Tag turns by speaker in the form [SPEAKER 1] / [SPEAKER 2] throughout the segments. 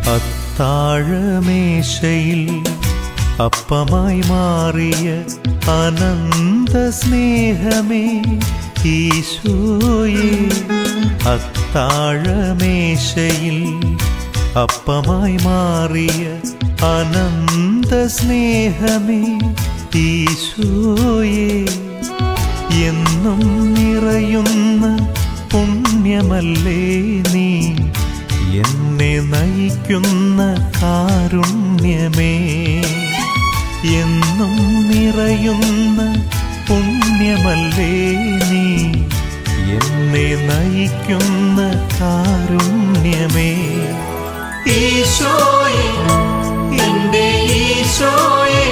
[SPEAKER 1] അത്താഴമേശയിൽ അപ്പമായി മാറിയ അനന്ത സ്നേഹമേ ഈശോയെ അത്താഴമേശയിൽ അപ്പമായി മാറിയ അനന്ത സ്നേഹമേ ഈശോയെ എന്നും നിറയുന്ന പുണ്യമല്ലേ നീ എന്നെ നയിക്കുന്ന കാരുണ്യമേ എന്നും നിറയുന്ന പുണ്യമല്ലേ നീ എന്നെ നയിക്കുന്ന കാരുണ്യമേ ഈശോയെ എൻ്റെ ഈശോയെ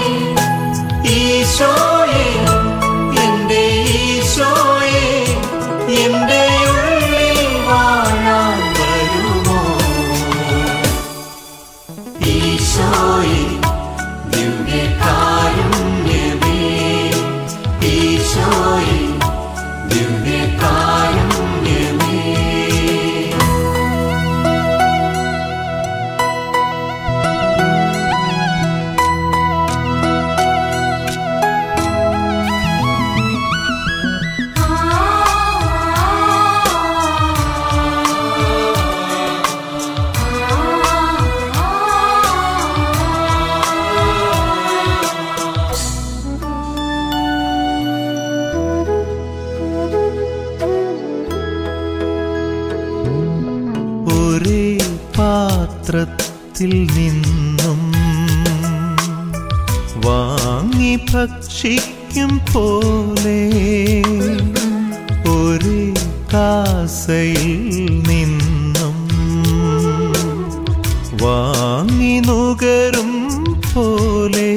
[SPEAKER 1] ഈശോയെ എൻ്റെ ഈശോയെ എൻ്റെ ഉള്ളിൽ വാഴാൻ വരുമോ ഈശോയെ ദിവ്യകാരുണ്യമേ ഈശോയെ ദിവ്യകാരുണ്യമേ ഒരേ പാത്രത്തിൽ നിന്നും വാങ്ങി ഭക്ഷിക്കും പോലെ ഒരേ കാസയിൽ നിന്നും വാങ്ങി നുകരും പോലെ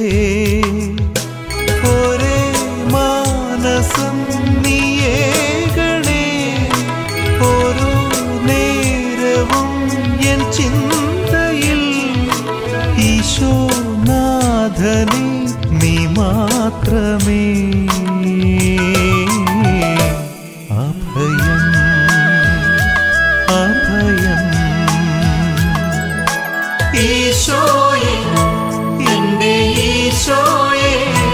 [SPEAKER 1] ഒരേ മാനസം നീയേകണേ ഓരോ നേരവും എൻ ചിന്തയിൽ ഈശോനാഥനെ നീ മാത്രമേ അഭയം അഭയം ഈശോയെ എൻ്റെ ഈശോയെ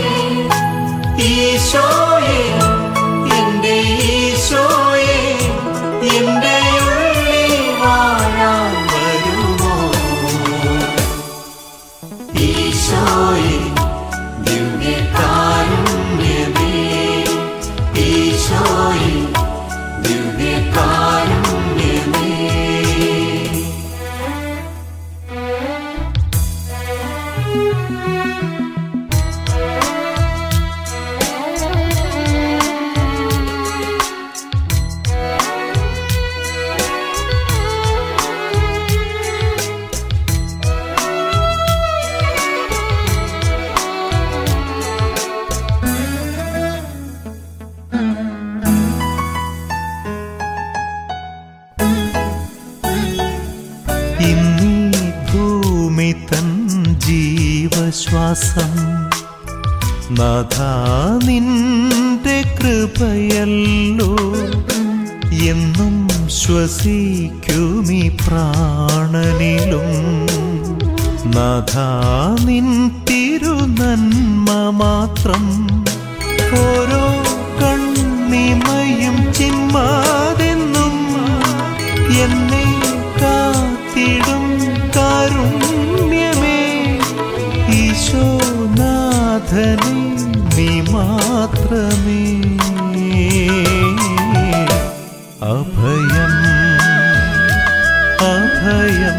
[SPEAKER 1] ഈശോയെ എൻ്റെ ഈശോയെ എൻ്റെ ഉള്ളിൽ വാഴാൻ വരുമോ ഈശോയെ ദിവ്യകാരുണ്യമേ ഈശോയെ ദിവ്യകാരുണ്യമേ ഇന്നീ ഭൂമി തൻ ജീവശ്വാസം നാഥാ നിന്റെ കൃപയല്ലോ എന്നും ശ്വസിക്കുമീ പ്രാണനിലും നാഥാ നിൻ തിരുനന്മ മാത്രം ഓരോ കണ്ണിമയും ചിമ്മാതെന്നും എന്നെ കാത്തിടും കാരുണ്യമേ ഈശോനാഥനെ നീ മാത്രമേ അഭയം അഭയം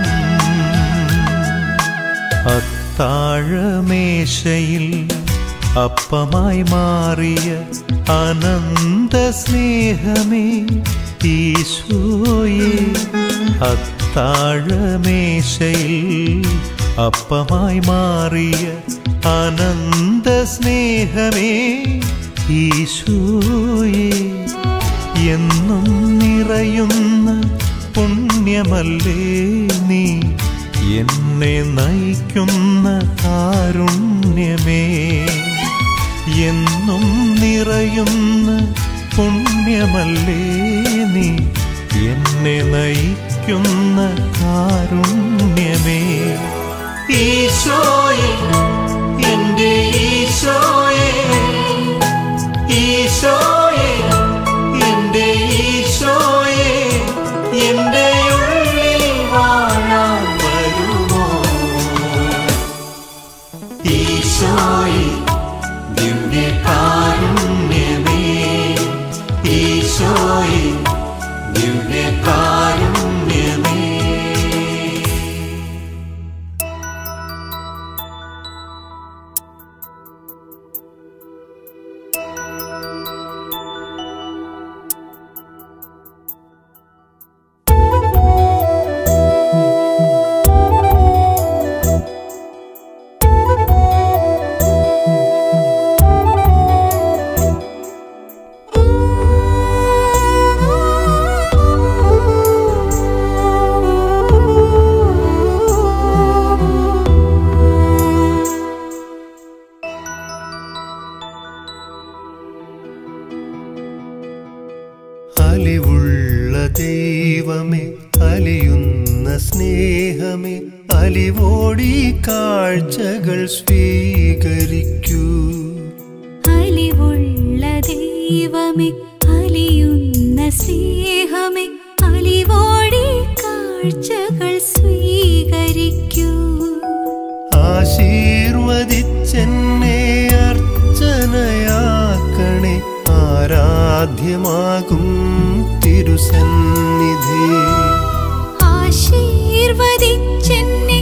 [SPEAKER 1] അത്താഴമേശയിൽ അപ്പമായി മാറിയ അനന്ത സ്നേഹമേ ഈശോയെ അത്താഴമേശയിൽ അപ്പമായി മാറിയ അനന്ത സ്നേഹമേ ഈശോയെ എന്നും നിറയുന്ന പുണ്യമല്ലേ നീ എന്നെ നയിക്കുന്ന കാരുണ്യമേ എന്നും നിറയുന്ന പുണ്യമല്ലേ നീ എന്നെ നയിക്കുന്ന കാരുണ്യമേ സ്നേഹമേ അലിവോടി കാഴ്ചകൾ സ്വീകരിക്കൂ
[SPEAKER 2] അലിവുള്ള ദൈവമേ അലിയുന്ന സ്നേഹമേ അലിവോടി കാഴ്ചകൾ സ്വീകരിക്കൂ
[SPEAKER 1] ആശീർവദിച്ചെന്നെ അർച്ചനയാക്കണേ ആരാധ്യമാകും തിരുസന്നിധി
[SPEAKER 2] ആശീർവദിച്ചെന്നെ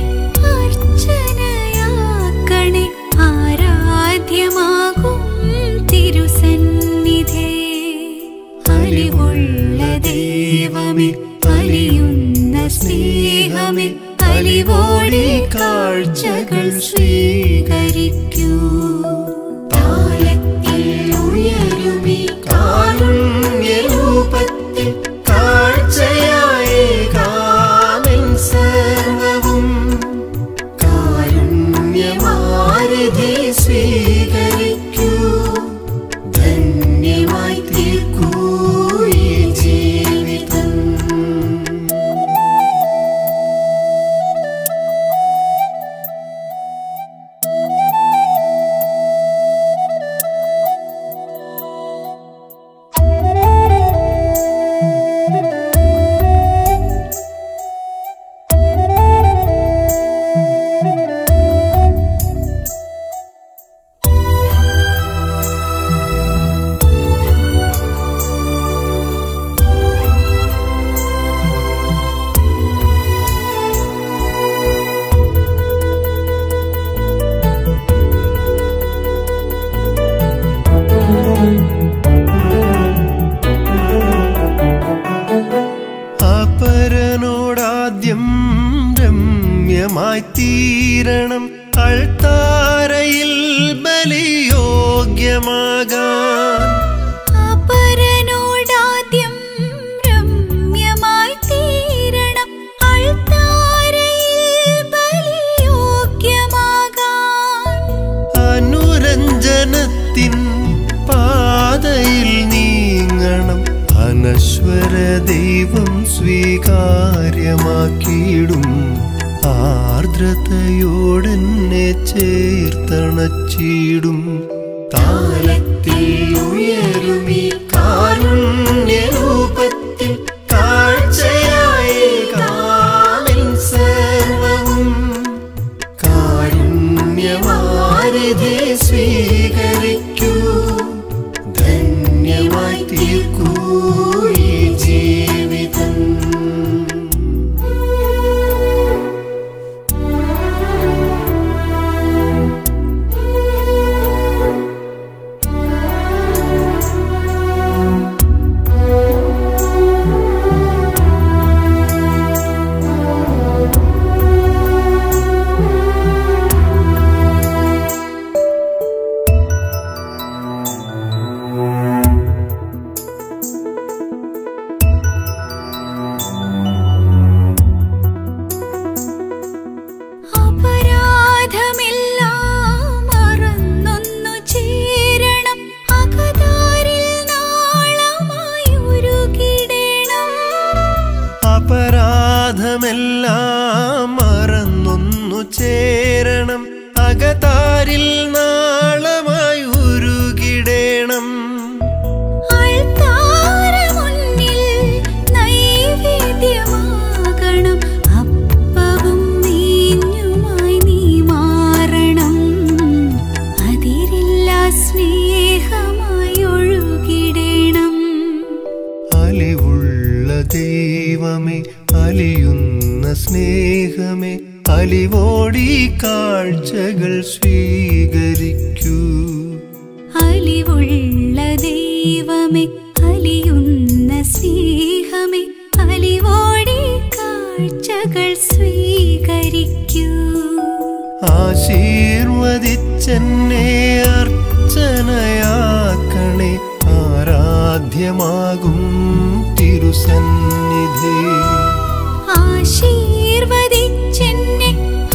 [SPEAKER 2] അർച്ചനയാക്കണേ ആരാധ്യമാകും തിരുസന്നിധേ അലിവുള്ള ദൈവമേ അലിയുന്ന സ്നേഹമേ അലിവോടി കാഴ്ചകൾ സ്വീകരിക്കൂ താലത്തിൽ ഉയരുമീ
[SPEAKER 1] കാരുണ്യരൂപത്തിൽ കാഴ്ചയായി കാമൻ സർവവും കാരുണ്യമാരതി സ്വീകരിക്കൂ ധന്യമായി തീർക്കൂ ഈ ജീവിതം അപരനോടാദ്യം രമ്യമായി തീരണം അൾത്താരയിൽ ബലിയോഗ്യമാകാൻ
[SPEAKER 2] അപരനോടാദ്യം രമ്യമായി തീരണം അൾത്താരയിൽ ബലിയോഗ്യമാകാൻ
[SPEAKER 1] അനുരഞ്ജനത്തിൻ പാതയിൽ നീങ്ങണം അനശ്വര ദൈവം സ്വീകാര്യമാക്കിയിടും ആർദ്രതയോടെന്നെ ചേർത്തണച്ചിടും താലത്തിൽ ഉയരുമീ കാരുണ്യരൂപത്തിൽ കാഴ്ചയായി കാമൻ സർവവും കാരുണ്യമാരതി സ്വീകരിക്കൂ ധന്യമായി തീർക്കൂ ഈ ജീവിതം
[SPEAKER 2] അപരാധമെല്ലാം മറന്നൊന്നു ചേരണം അകതാരിൽ നാളമായി ഉരുകിടണം
[SPEAKER 1] അപരാധമെല്ലാം മറന്നൊന്നു ചേരണം അകതാരിൽ നാളമായി ഉരുകിടേണം
[SPEAKER 2] അൾത്താരമുന്നിൽ നൈവേദ്യമാകണം അപ്പവും മീഞ്ഞുമായി നീ മാറണം അതിരില്ല സ്നേഹമായി ഒഴുകിടണം
[SPEAKER 1] അലിവുള്ള ദൈവമേ അലിയുന്ന സ്നേഹമേ അലിവോടി കാഴ്ചകൾ സ്വീകരിക്കൂ
[SPEAKER 2] അലിവുള്ള ദൈവമേ അലിയുന്ന സ്നേഹമേ അലിവോടി കാഴ്ചകൾ സ്വീകരിക്കൂ
[SPEAKER 1] ആശീർവദിച്ചെന്നെ അർച്ചനയാക്കണേ ആരാധ്യമാകും തിരുസന്നിധി
[SPEAKER 2] ആശീർവദിച്ചെന്നെ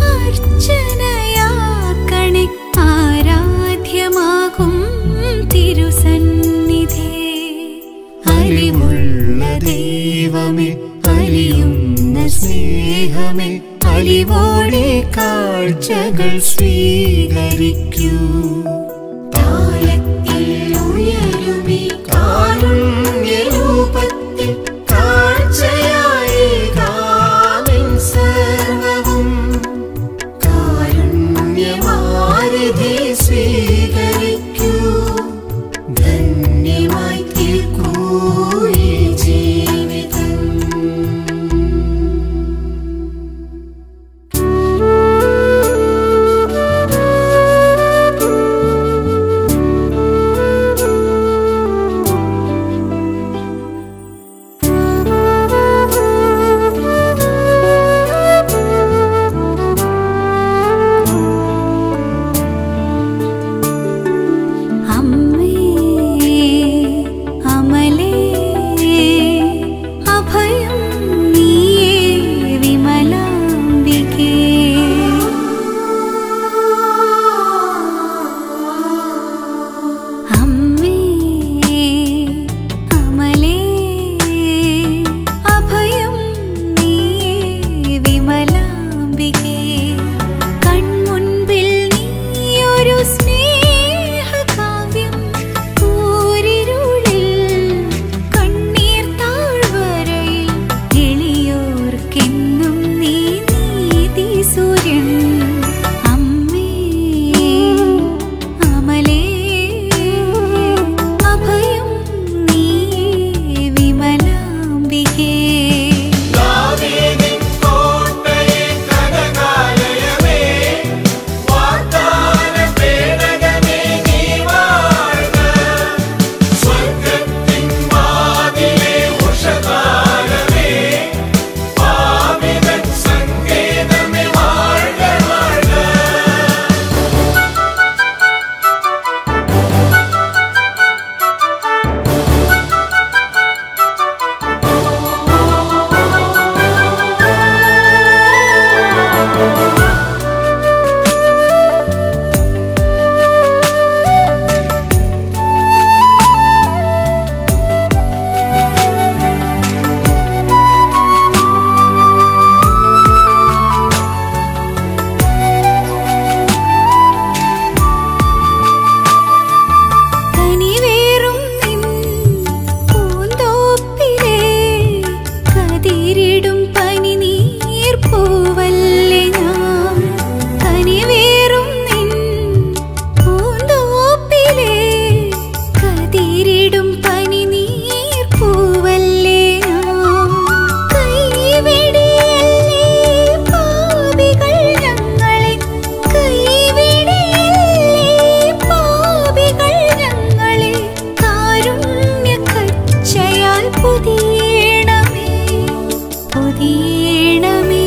[SPEAKER 2] അർച്ചനയാക്കണേ ആരാധ്യമാകും തിരുസന്നിധേ
[SPEAKER 1] അലിവുള്ള ദൈവമേ അലിയുന്ന സ്നേഹമേ സ്നേഹമേ അലിവോടെ കാഴ്ചകൾ സ്വീകരിക്കൂ താരത്തിൽ ഉയരുമീ കാരുണ്യരൂപത്തിൽ കാഴ്ചയായി കാമിൻ സർവവും കാരുണ്യമാരിധി സ്വീകരിക്കൂ ധന്യമായി തീർക്കൂ ഈ ജീവിതം
[SPEAKER 2] അമ്മേ അമലേ അഭയം നീയേ വിമലാംബികേ അമ്മേ അമലേ അഭയം നീയേ വിമലാംബികേ കൺമുൻപിൽ നീയൊരു സ്നേഹകാവ്യം കൂരിരുളിൽ കണ്ണീർ താഴ്വരയിൽ എളിയോർക്കെന്നും നീ നീതി സൂര്യൻ അമ്മേ അമലേ അഭയം നീയേ വിമലാംബികേ കനിവേറും നിൻ പൂന്തോപ്പിലേ കതിരിടും പനിനീർ പൂവല്ലേ ഞാൻ കനിവേറും നിൻ പൂന്തോപ്പിലേ കതിരിടും പനിനീർ പൂവല്ലേ ഞാൻ കൈവിടിയല്ലേ പാപികൾ ഞങ്ങളെ കൈവിടിയല്ലേ പാപികൾ ഞങ്ങളെ കാരുണ്യക്കച്ചയാൽ പുതിയണമേ പുതിയണമേ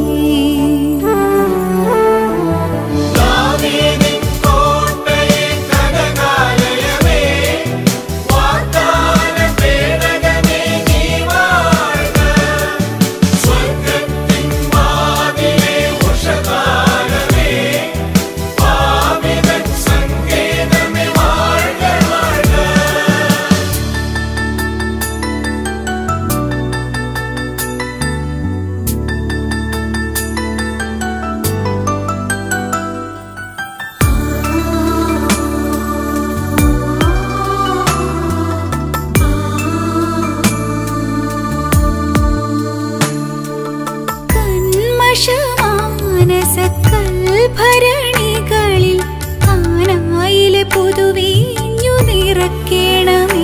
[SPEAKER 2] കന്മഷമാനസക്കൽഭരണികളിൽ കാനായിലെ പുതുവീഞ്ഞു നിറക്കേണമേ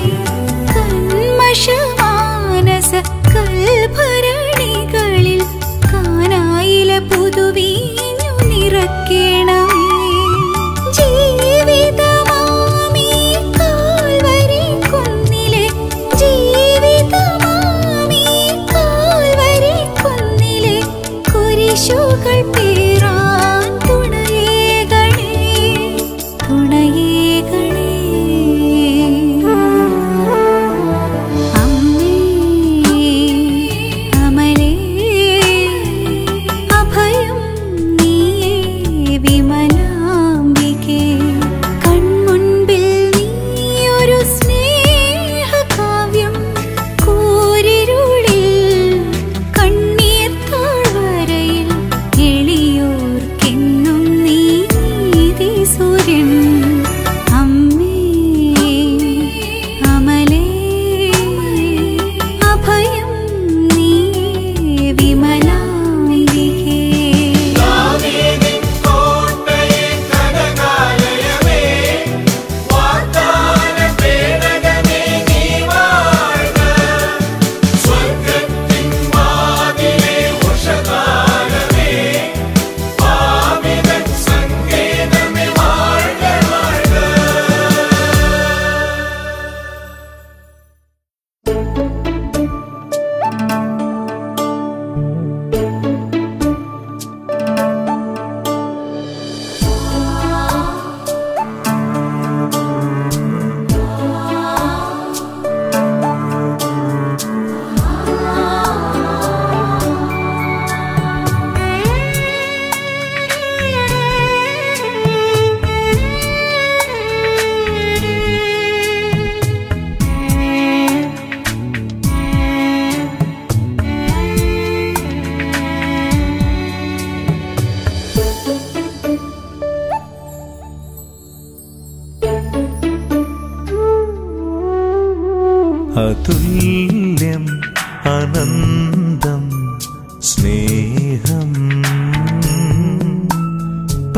[SPEAKER 2] കന്മഷമാനസക്കൽഭരണികളിൽ കാനായിലെ പുതുവീഞ്ഞു നിറക്കേണമേ ജീവിതമാമീ കാൽവരി കുന്നിലെ ജീവിതമാമീ കാൽവരി കുന്നിലെ കുരിശുകൾ പേറാൻ തുണയേകണേ തുണയേകണേ അമ്മേ അമലേ അഭയം നീയേ വിമലാംബികേ കൺമുൻപിൽ നീയൊരു സ്നേഹകാവ്യം കൂരിരുളിൽ കണ്ണീർ താഴ്വരയിൽ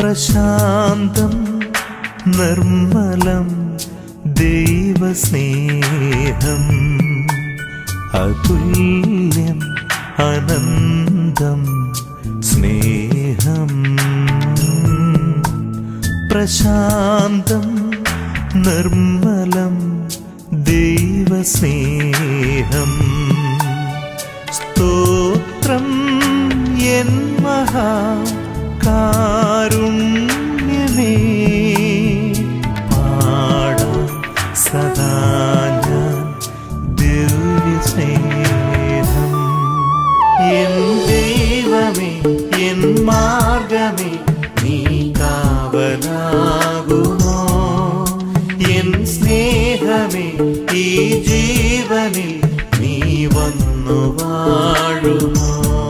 [SPEAKER 3] പ്രശാന്തം നിർമ്മലം ദൈവസ്നേഹം അതുല്യം അനന്തം സ്നേഹം പ്രശാന്തം നിർമ്മലം ദൈവസ്നേഹം സ്തോത്രം എൻ മഹാകാരുണ്യമേ പാടാം സദാ ഞാൻ ദിവ്യസ്നേഹം എൻ ദൈവമേ എൻ മാർഗമേ നീ കാവലാകുമോ എൻ സ്നേഹമേ ഈ ജീവനിൽ നീ വന്നു വാഴുമോ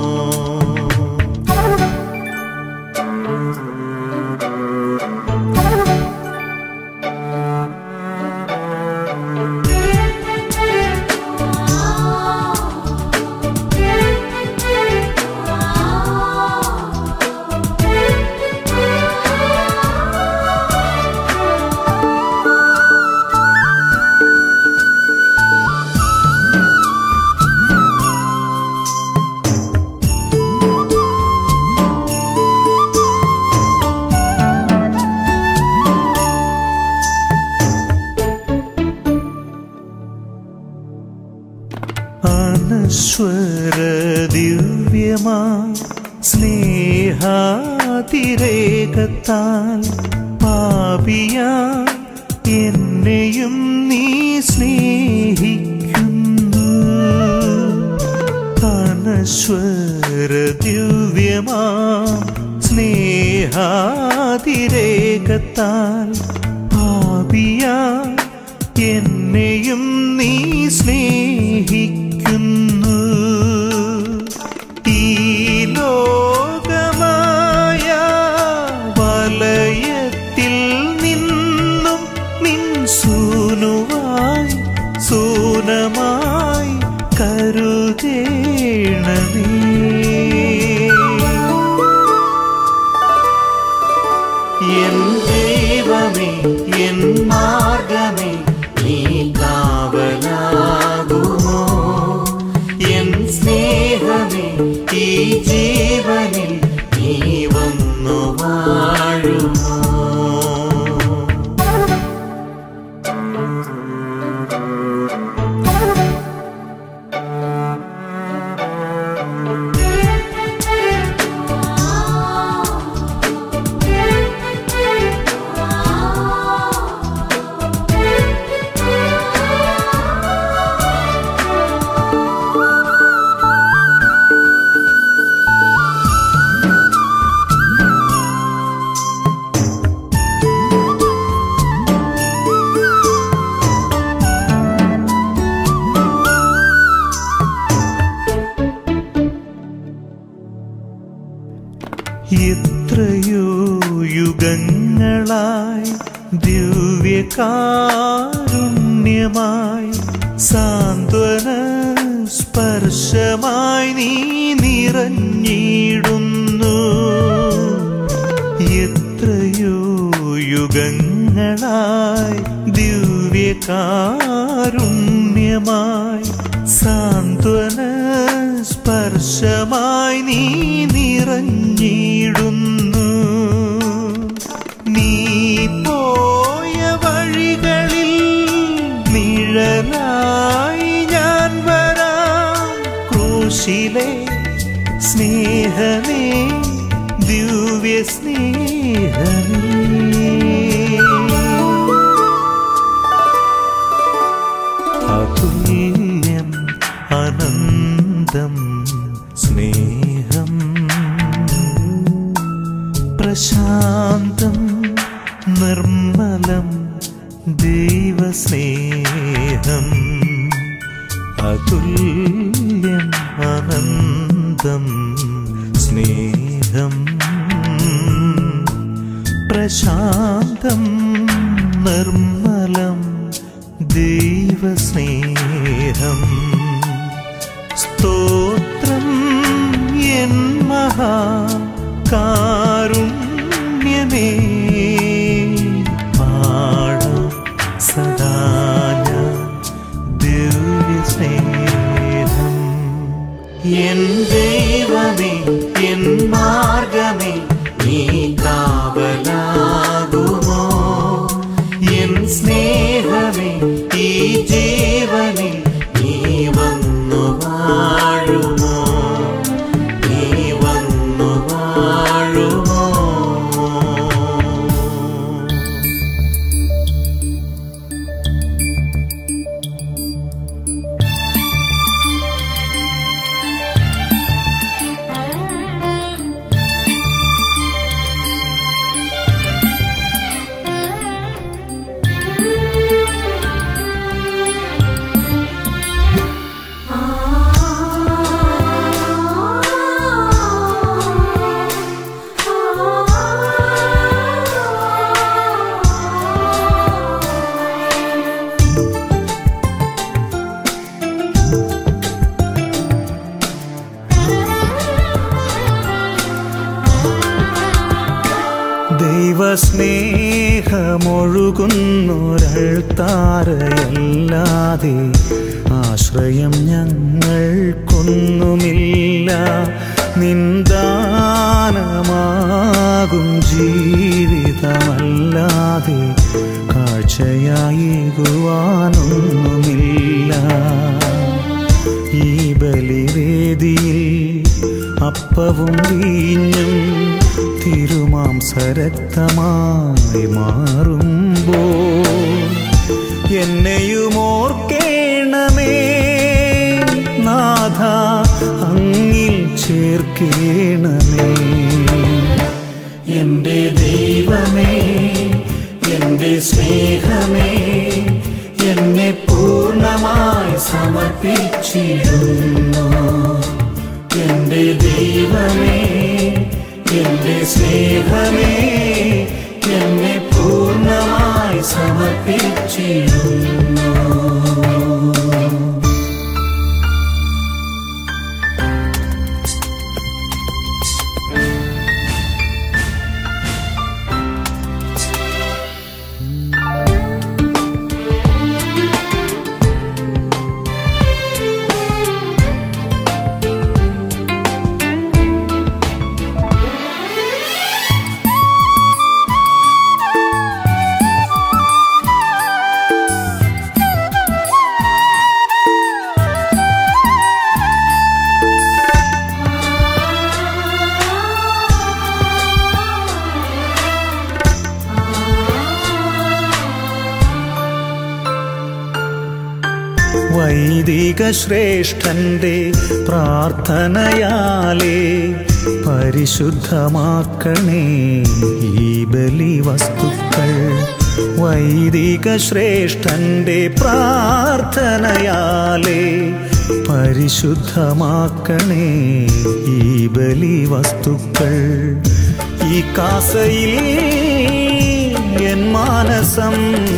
[SPEAKER 3] അനശ്വര ദിവ്യമാ സ്നേഹാതിരേകത്താൽ പാപിയ എന്നെയും നീ സ്നേഹിക്കുന്നു അനശ്വര ദിവ്യമാ സ്നേഹാതിരേകത്താൽ പാപിയ എന്നെയും നീ സ്നേഹിക്കുന്നു ഈ ലോകമായ വലയത്തിൽ നിന്നും നിൻ സൂനുവായി സൂനമായി കരുതേണമേ എൻ ദൈവമേ എൻ മാർഗമേ നീ കാവലാകുമോ എൻ സ്നേഹമേ ഈ ജീവനിൽ നീ വന്നു വാഴുമോ എത്രയോ യുഗങ്ങളായി ദിവ്യകാരുണ്യമായി സാന്ത്വന സ്പർശമായി നീ നിറഞ്ഞിടുന്നു എത്രയോ യുഗങ്ങളായി ദിവ്യകാരുണ്യമായി സാന്ത്വന സ്പർശമായി നീ നിറഞ്ഞിടുന്നു നീ പോയ വഴികളിൽ നിഴലായി ഞാൻ വരാം ക്രൂശിലെ സ്നേഹമേ ദിവ്യ സ്നേഹമേ അതുല്യം അനന്തം സ്നേഹം പ്രശാന്തം നിർമ്മലം ദൈവസ്നേഹം അതുല്യം അനന്തം സ്നേഹം പ്രശാന്തം നിർമ്മലം ദൈവസ്നേഹം സ്തോത്രം എൻ മഹാകാരുണ്യമേ ദൈവസ്നേഹമൊഴുകുന്നൊരൾത്താരയല്ലാതെ ആശ്രയം ഞങ്ങൾക്കൊന്നുമില്ല നിന്ദാനമാകും ജീവിതമല്ലാതെ കാഴ്ചയായേകുവാനൊന്നുമില്ല ഈ ബലിവേദിയിൽ അപ്പവും വീഞ്ഞും തിരുമാംസരക്തമായി മാറുമ്പോൾ എന്നെയും ഓർക്കേണമേ നാഥ അങ്ങിൽ ചേർക്കേണമേ എൻ്റെ ദൈവമേ എൻ്റെ സ്നേഹമേ എന്നെ പൂർണ്ണമായി സമർപ്പിച്ചിരുന്നു എൻ്റെ ദൈവമേ എൻ്റെ സ്നേഹമേ എന്നെ പൂർണ്ണമായി സമർപ്പിച്ചിരുന്നു വൈദിക ശ്രേഷ്ഠന്റെ പ്രാർത്ഥനയാലേ പരിശുദ്ധമാക്കണേ ഈ ബലി വസ്തുക്കൾ വൈദിക ശ്രേഷ്ഠന്റെ പ്രാർത്ഥനയാലേ പരിശുദ്ധമാക്കണേ ഈ ബലി വസ്തുക്കൾ ഈ കാസയിൽ എൻ മാനസം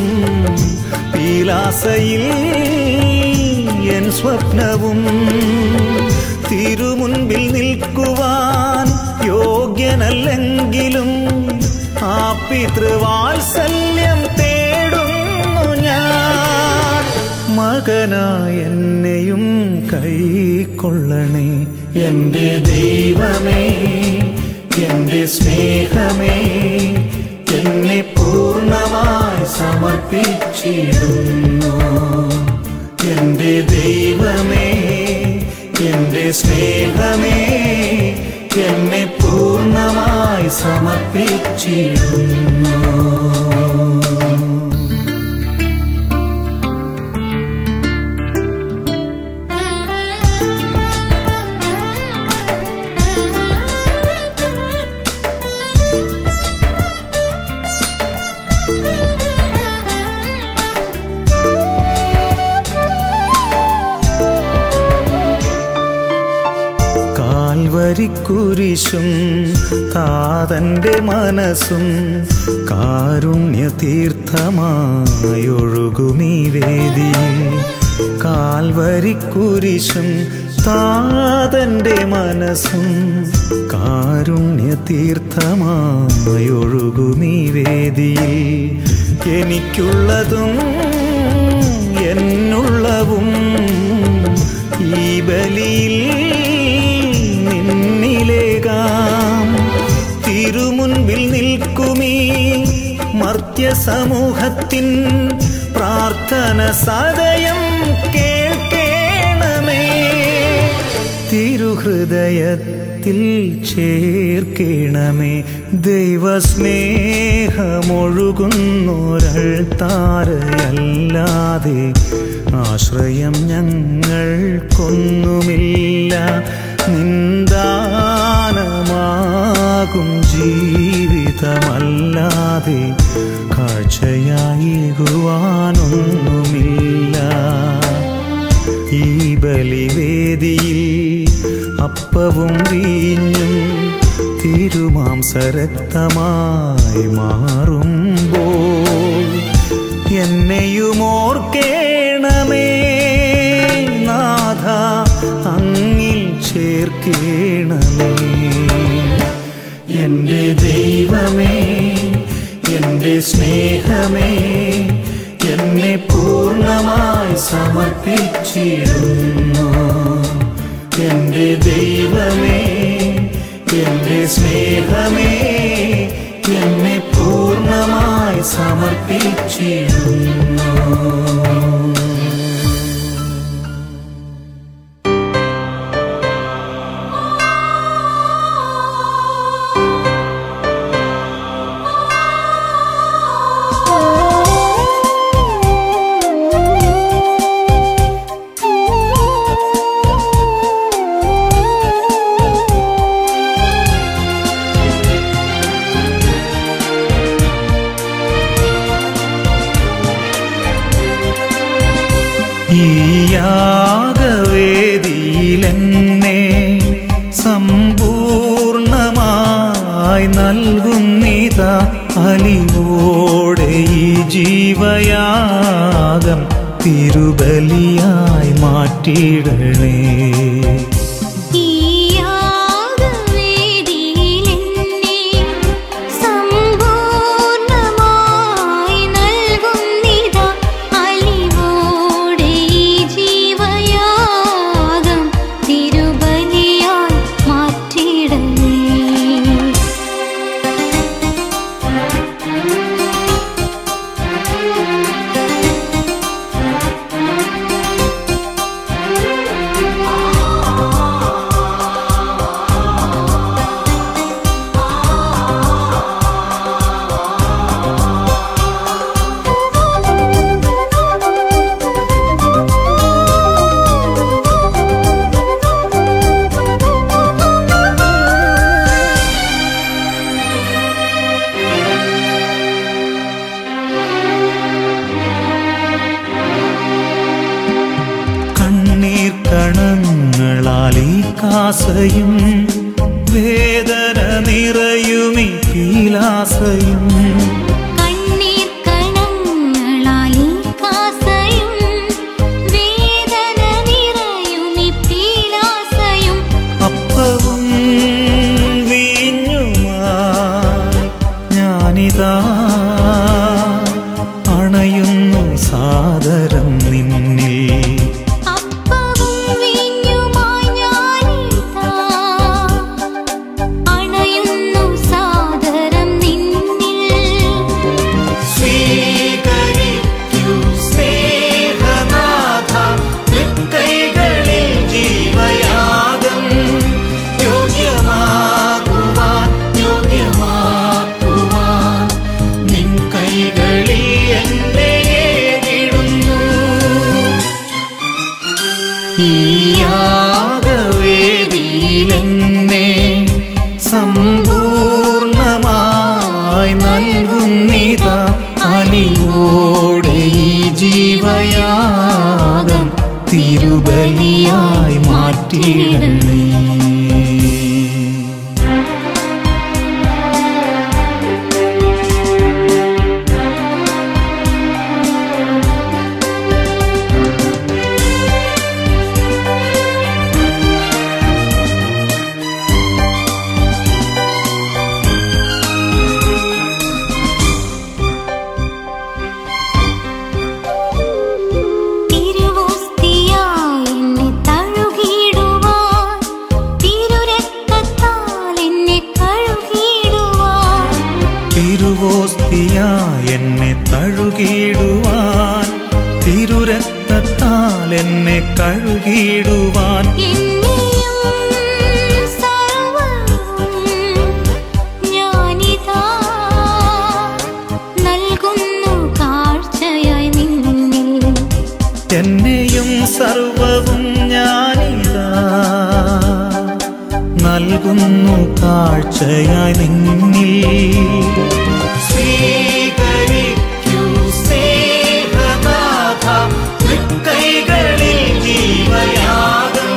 [SPEAKER 3] പീലാസയിൽ എൻ സ്വപ്നവും തിരുമുൻപിൽ നിൽക്കുവാൻ യോഗ്യനല്ലെങ്കിലും ആ പിതൃവാത്സല്യം തേടുന്നു ഞാൻ മകനായ എന്നെയും കൈക്കൊള്ളണേ എൻ്റെ ദൈവമേ എൻ്റെ സ്നേഹമേ എന്നെ പൂർണ്ണമായി സമർപ്പിച്ചിടുന്നു എൻ്റെ ദൈവമേ എൻ്റെ സ്നേഹമേ എന്നെ പൂർണ്ണമായി സമർപ്പിച്ചിടുന്നു കാൽവരിക്കുരിശും താതന്റെ മനസ്സും കാരുണ്യ തീർത്ഥമായൊഴുകുമീ വേദിയിൽ കാൽവരിക്കുരിശും താതന്റെ മനസ്സും കാരുണ്യ തീർത്ഥമായൊഴുകുമീ വേദിയിൽ എനിക്കുള്ളതും എന്നുള്ളവും ഈ ബലിയിൽ നിന്നിലേകാം തിരുമുൻപിൽ നിൽക്കുമീ മർത്യ സമൂഹത്തിൻ പ്രാർത്ഥന സദയം കേൾക്കേണമേ തിരുഹൃദയത്തിൽ ചേർക്കണമേ ദൈവസ്നേഹമൊഴുകുന്നൊരൾത്താരയല്ലാതെ ആശ്രയം ഞങ്ങൾക്കൊന്നുമില്ല നിന്ദാനമാകും ജീവിതമല്ലാതെ കാഴ്ചയായികുവാനൊന്നുമില്ല ഈ ബലിവേദിയിൽ അപ്പവും വീഞ്ഞും തിരുമാംസരക്തമായി മാറുമ്പോൾ എന്നെയും ഓർക്കേണമേ നാഥ അങ്ങിൽ ചേർക്കേണമേ എൻ്റെ ദൈവമേ എന്റെ സ്നേഹമേ എന്നെ പൂർണ്ണമായി സമർപ്പിച്ചിരുന്നു എന്റെ ദൈവമേ എന്റെ സ്നേഹമേ എന്നെ പൂർണ്ണമായി സമർപ്പിച്ചിരുന്നു ഈ യാഗവേദിയിലെന്നെ സമ്പൂർണമായി നൽകുന്നിത അലിവോടെ ഈ ജീവയാഗം തിരുബലിയായി മാറ്റിയിടണേ
[SPEAKER 2] ഈ യാഗവേദിയിലെന്നെ സമ്പൂർണ്ണമായി നൽകുന്നിതാ അലിവോടെ ഈ ജീവയാഗം തിരുബലിയായി മാറ്റിയിടണേ
[SPEAKER 3] കണ്ണീർ കണങ്ങളാൽ ഈ കാസയും വേദന നിറയുമി പീലാസയും
[SPEAKER 2] കണ്ണീർ കണങ്ങളാൽ ഈ കാസയും വേദന നിറയുമി പീലാസയും
[SPEAKER 3] അപ്പവും വീഞ്ഞുമായി ഞാനിതാ അണയുന്നു സാദരം നിന്നിൽ
[SPEAKER 2] അപ്പവും വീഞ്ഞുമായി ഞാനിതാ അണയുന്നു സാദരം നിന്നിൽ
[SPEAKER 3] സ്വീകരിക്കൂ സ്നേഹനാഥ തൃക്കൈകളിൽ ജീവയാഗം യോഗ്യമാകുവാൻ യോഗ്യമാക്കുവാൻ നിൻ കൈകളിൽ എന്നെ ഏകിടുന്നു ഈ യാഗവേദിയിലെന്നെ സമ്പൂർണമായി നൽകുന്നിത അലിവോടെ ഈ ജീവയാഗം തിരുബലിയായി മാറ്റിയിടണേ
[SPEAKER 2] തിരുവോസ്തിയായി എന്നെ തഴുകിടുവാൻ തിരുരക്തത്താൽ എന്നെ കഴുകിടുവാൻ
[SPEAKER 3] തിരുവോസ്തിയായി എന്നെ തഴുകിടുവാൻ തിരുരക്തത്താൽ എന്നെ കഴുകിടുവാൻ
[SPEAKER 2] എന്നെയും സർവ്വവും ഞാനിതാ നൽകുന്നു കാഴ്ചയായി നിന്നിൽ
[SPEAKER 3] എന്നെയും സർവവും ഞാനിതാ നൽകുന്നു കാഴ്ചയായി നിന്നിൽ സ്വീകരിക്കൂ സ്നേഹനാഥ തൃക്കൈകളിൽ ജീവയാഗം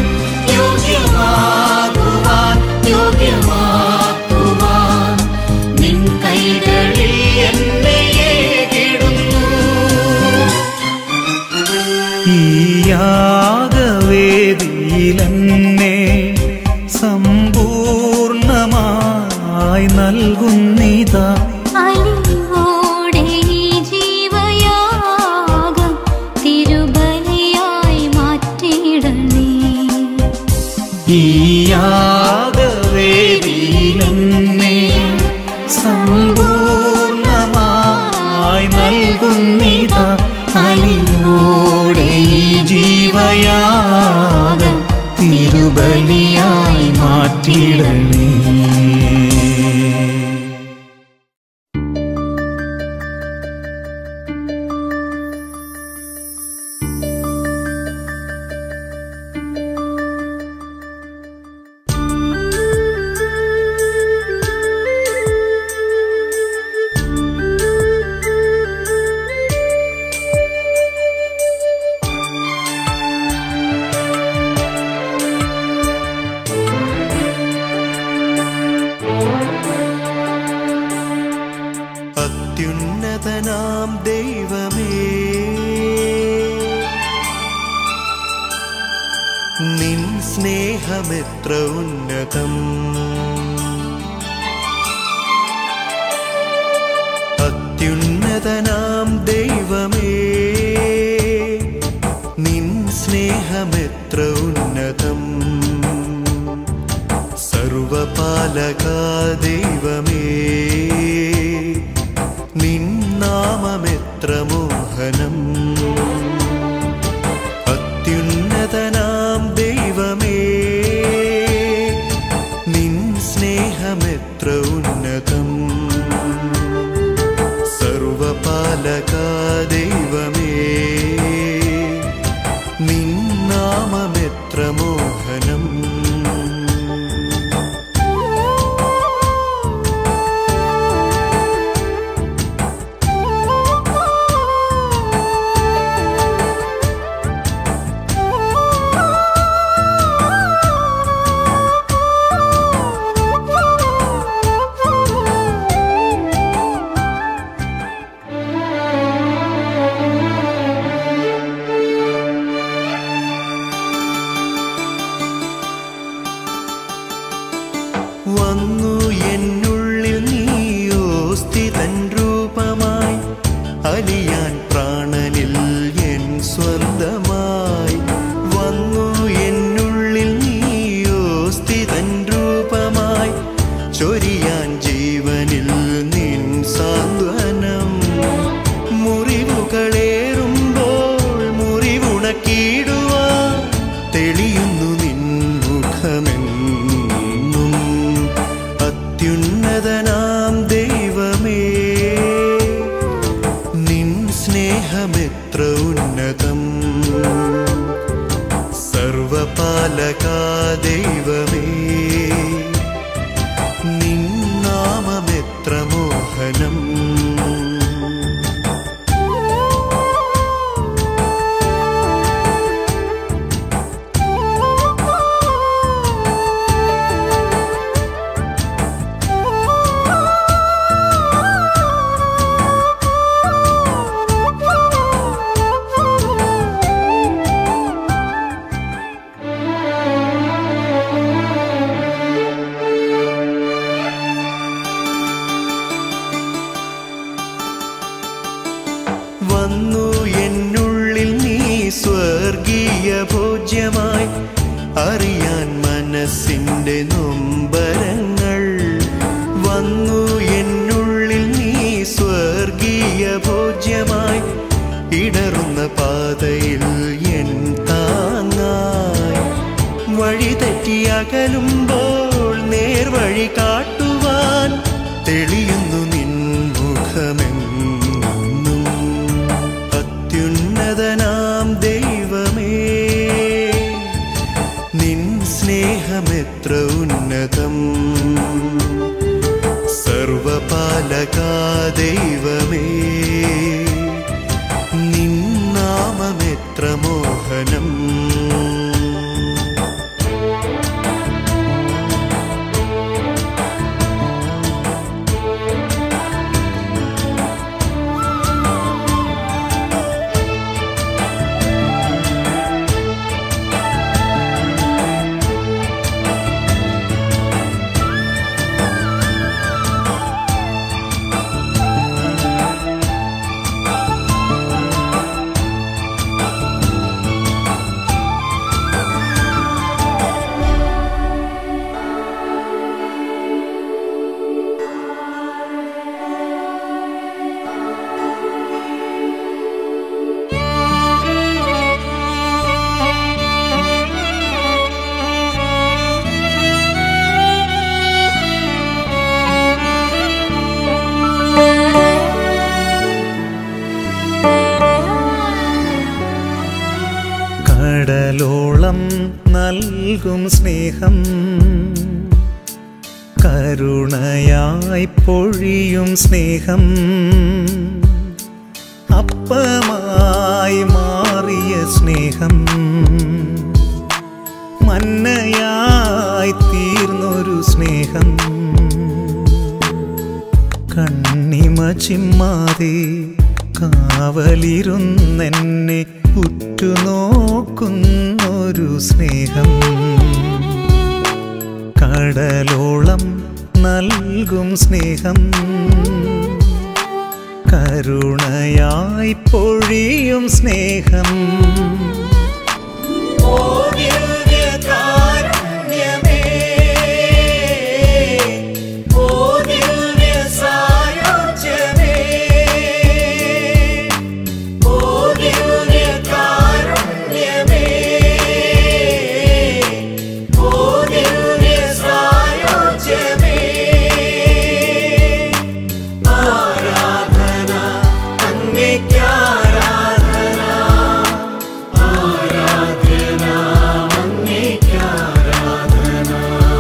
[SPEAKER 3] യോഗ്യമാകുവാൻ യോഗ്യമാക്കുവാൻ നിൻ കൈകളിൽ എന്നെ ഏകിടുന്നു ഈ യാഗവേദിയിലെന്നെ സമ്പൂർണമായി നൽകുന്നിതാ
[SPEAKER 2] അലിവോടെ
[SPEAKER 3] ഭക്തിയിലെന്നെ സമ്പൂർണമായി നൽകുന്നിത അലിയോടെ ഈ ജീവയാഗം തിരുബലിയായി മാറ്റിയിടണേ
[SPEAKER 4] അത്യുന്നതനാം ദൈവമേ നിൻ സ്നേഹമെത്ര ഉന്നതം അത്യുന്നതനാം ദൈവമേ നിൻ സ്നേഹമെത്ര ഉന്നതം സർവപാലക ദൈവമേ നിൻ നാമമെത്ര മോഹനം അത്യുന്നതനാം ദൈവമേ നിൻ സ്നേഹമെത്ര ഉന്നതം സർവപാലക ദൈവമേ നിൻ നാമമെത്ര മോഹനം വന്നു എന്നുള്ളിൽ നീയോ സ്ഥിതൻ രൂപമായി അലിയാൻ പ്രാണനിൽ എൻ സ്വന്തമായി വന്നു എന്നുള്ളിൽ നീയോ സ്ഥിതൻ രൂപമായി ചൊരിയാൻ ജീവനിൽ നിൻ സാന്ത്വനം മുറിവുകളേറുമ്പോൾ മുറിവുണക്കിടുവാൻ തെളിയുന്നു നിൻ മുഖമെന്നും അത്യുന്നതനാം ദൈവമേ നിൻ സ്നേഹമെത്ര ഉന്നതം സർവപാലക ദൈവമേ നിൻ നാമമെത്ര മോഹനം വന്നു എന്നുള്ളിൽ നീ സ്വർഗീയ ഭോജ്യമായി അറിയാൻ മനസ്സിന്റെ നൊമ്പരങ്ങൾ വന്നു എന്നുള്ളിൽ നീ സ്വർഗീയ ഭോജ്യമായി ഇടറുന്ന പാതയിൽ എൻ താങ്ങായി വഴി തെറ്റിയകലുമ്പോൾ നേർവഴി കാട്ടുവാൻ തെളിയുന്നു നിൻ മുഖമെന്നും അത്യുന്നതനാം ദൈവമേ നിൻ സ്നേഹമെത്ര ഉന്നതം സർവപാലക ദൈവമേ നിൻ നാമമെത്ര മോഹനം
[SPEAKER 3] നൽകും സ്നേഹം കരുണയായി പൊഴിയും സ്നേഹം അപ്പമായി മാറിയ സ്നേഹം മന്നയായി തീർന്നൊരു സ്നേഹം കണ്ണിമ ചിമ്മാതെ കാവലിരുന്നെന്നെ ഉറ്റുനോക്കുന്നൊരു സ്നേഹം കടലോളം നൽകും സ്നേഹം കരുണയായി പൊഴിയും സ്നേഹം ഓ ദിവ്യകാരുണ്യമേ, ഓ ദിവ്യസായുജ്യമേ, ഓ ദിവ്യകാരുണ്യമേ, ഓ ദിവ്യസായുജ്യമേ, ആരാധന അങ്ങേയ്ക്കാരാധന ആരാധന അങ്ങേയ്ക്കാരാധന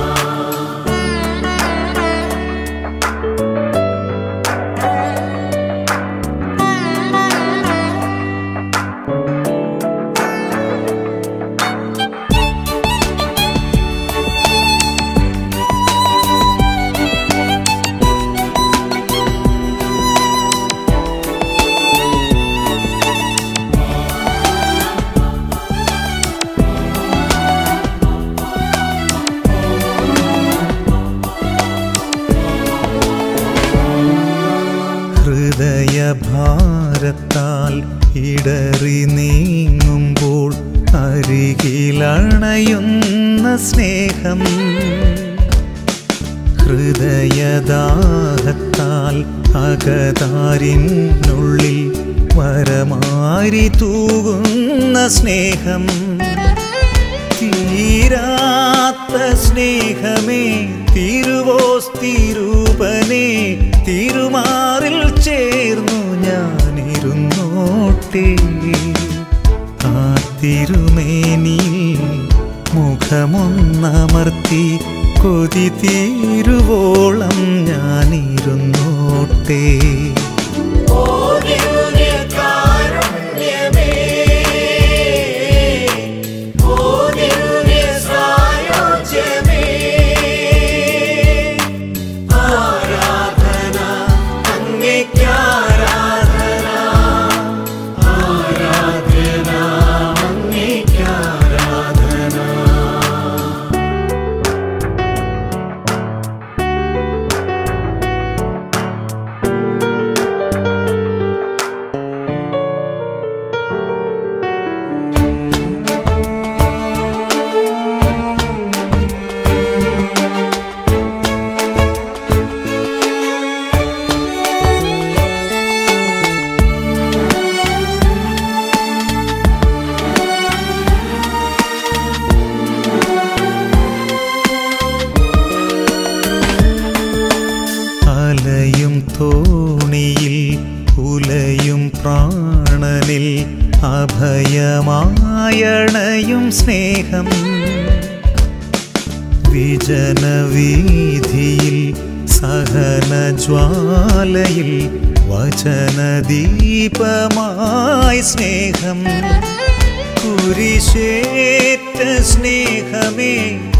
[SPEAKER 3] ഹൃദയഭാരത്താൽ ഇടറി നീങ്ങുമ്പോൾ അരികിലണയുന്ന സ്നേഹം ഹൃദയദാഹത്താൽ അകതാരിനുള്ളിൽ വരമാരി തൂകുന്ന സ്നേഹം തീരാത്ത സ്നേഹമേ തിരുവോസ്തിരൂപനെ തിരുമാറിൽ ചേർന്നു ഞാനിരുന്നോട്ടെ ആ തിരുമേനിയിൽ മുഖമൊന്നമർത്തി കൊതി തീരുവോളം ഞാനിരുന്നോട്ടെ ഓ ദിവ്യകാരുണ്യമേ ഓ ദിവ്യസായുജ്യമേ, ആരാധന അങ്ങേയ്ക്കാരാധന, ആരാധന അങ്ങേയ്ക്കാരാധന. അലയും തോണിയിൽ ഉലയും പ്രാണനിൽ അഭയമായണയും സ്നേഹം വിജനവീതിയിൽ സഹനജ്വാലയിൽ വചനദീപമായി സ്നേഹം കുരിശേറ്റ സ്നേഹമേ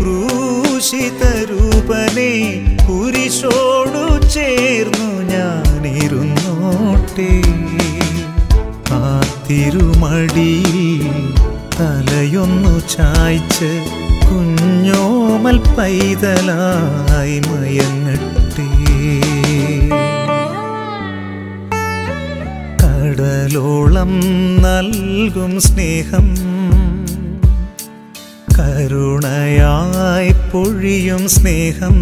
[SPEAKER 3] ക്രൂശിതരൂപനെ കുരിശോടു ചേർന്നു ഞാനിരുന്നോട്ടെ ആ തിരുമടിയിൽ തലയൊന്നു ചായ്ച്ച് കുഞ്ഞോമൽ പൈതലായി മയങ്ങട്ടെ കടലോളം നൽകും സ്നേഹം കരുണയായി പൊഴിയും സ്നേഹം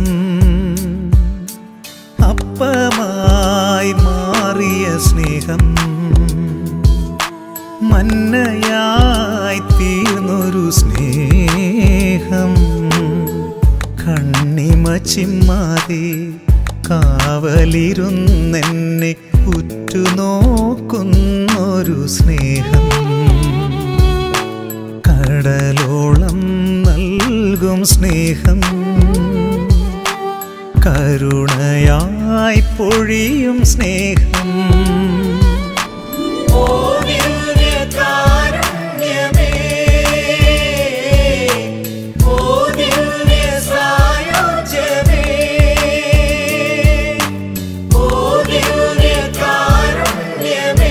[SPEAKER 3] അപ്പമായി മാറിയ സ്നേഹം മന്നയായി തീർന്നൊരു സ്നേഹം കണ്ണിമ ചിമ്മാതെ കാവലിരുന്നെന്നെ ഉറ്റുനോക്കുന്നൊരു സ്നേഹം കടലോളം നൽകും നൽകും സ്നേഹം കരുണയായി പൊഴിയും സ്നേഹം
[SPEAKER 1] ഓ ദിവ്യകാരുണ്യമേ ഓ ദിവ്യ സായുജ്യമേ ഓ ദിവ്യകാരുണ്യമേ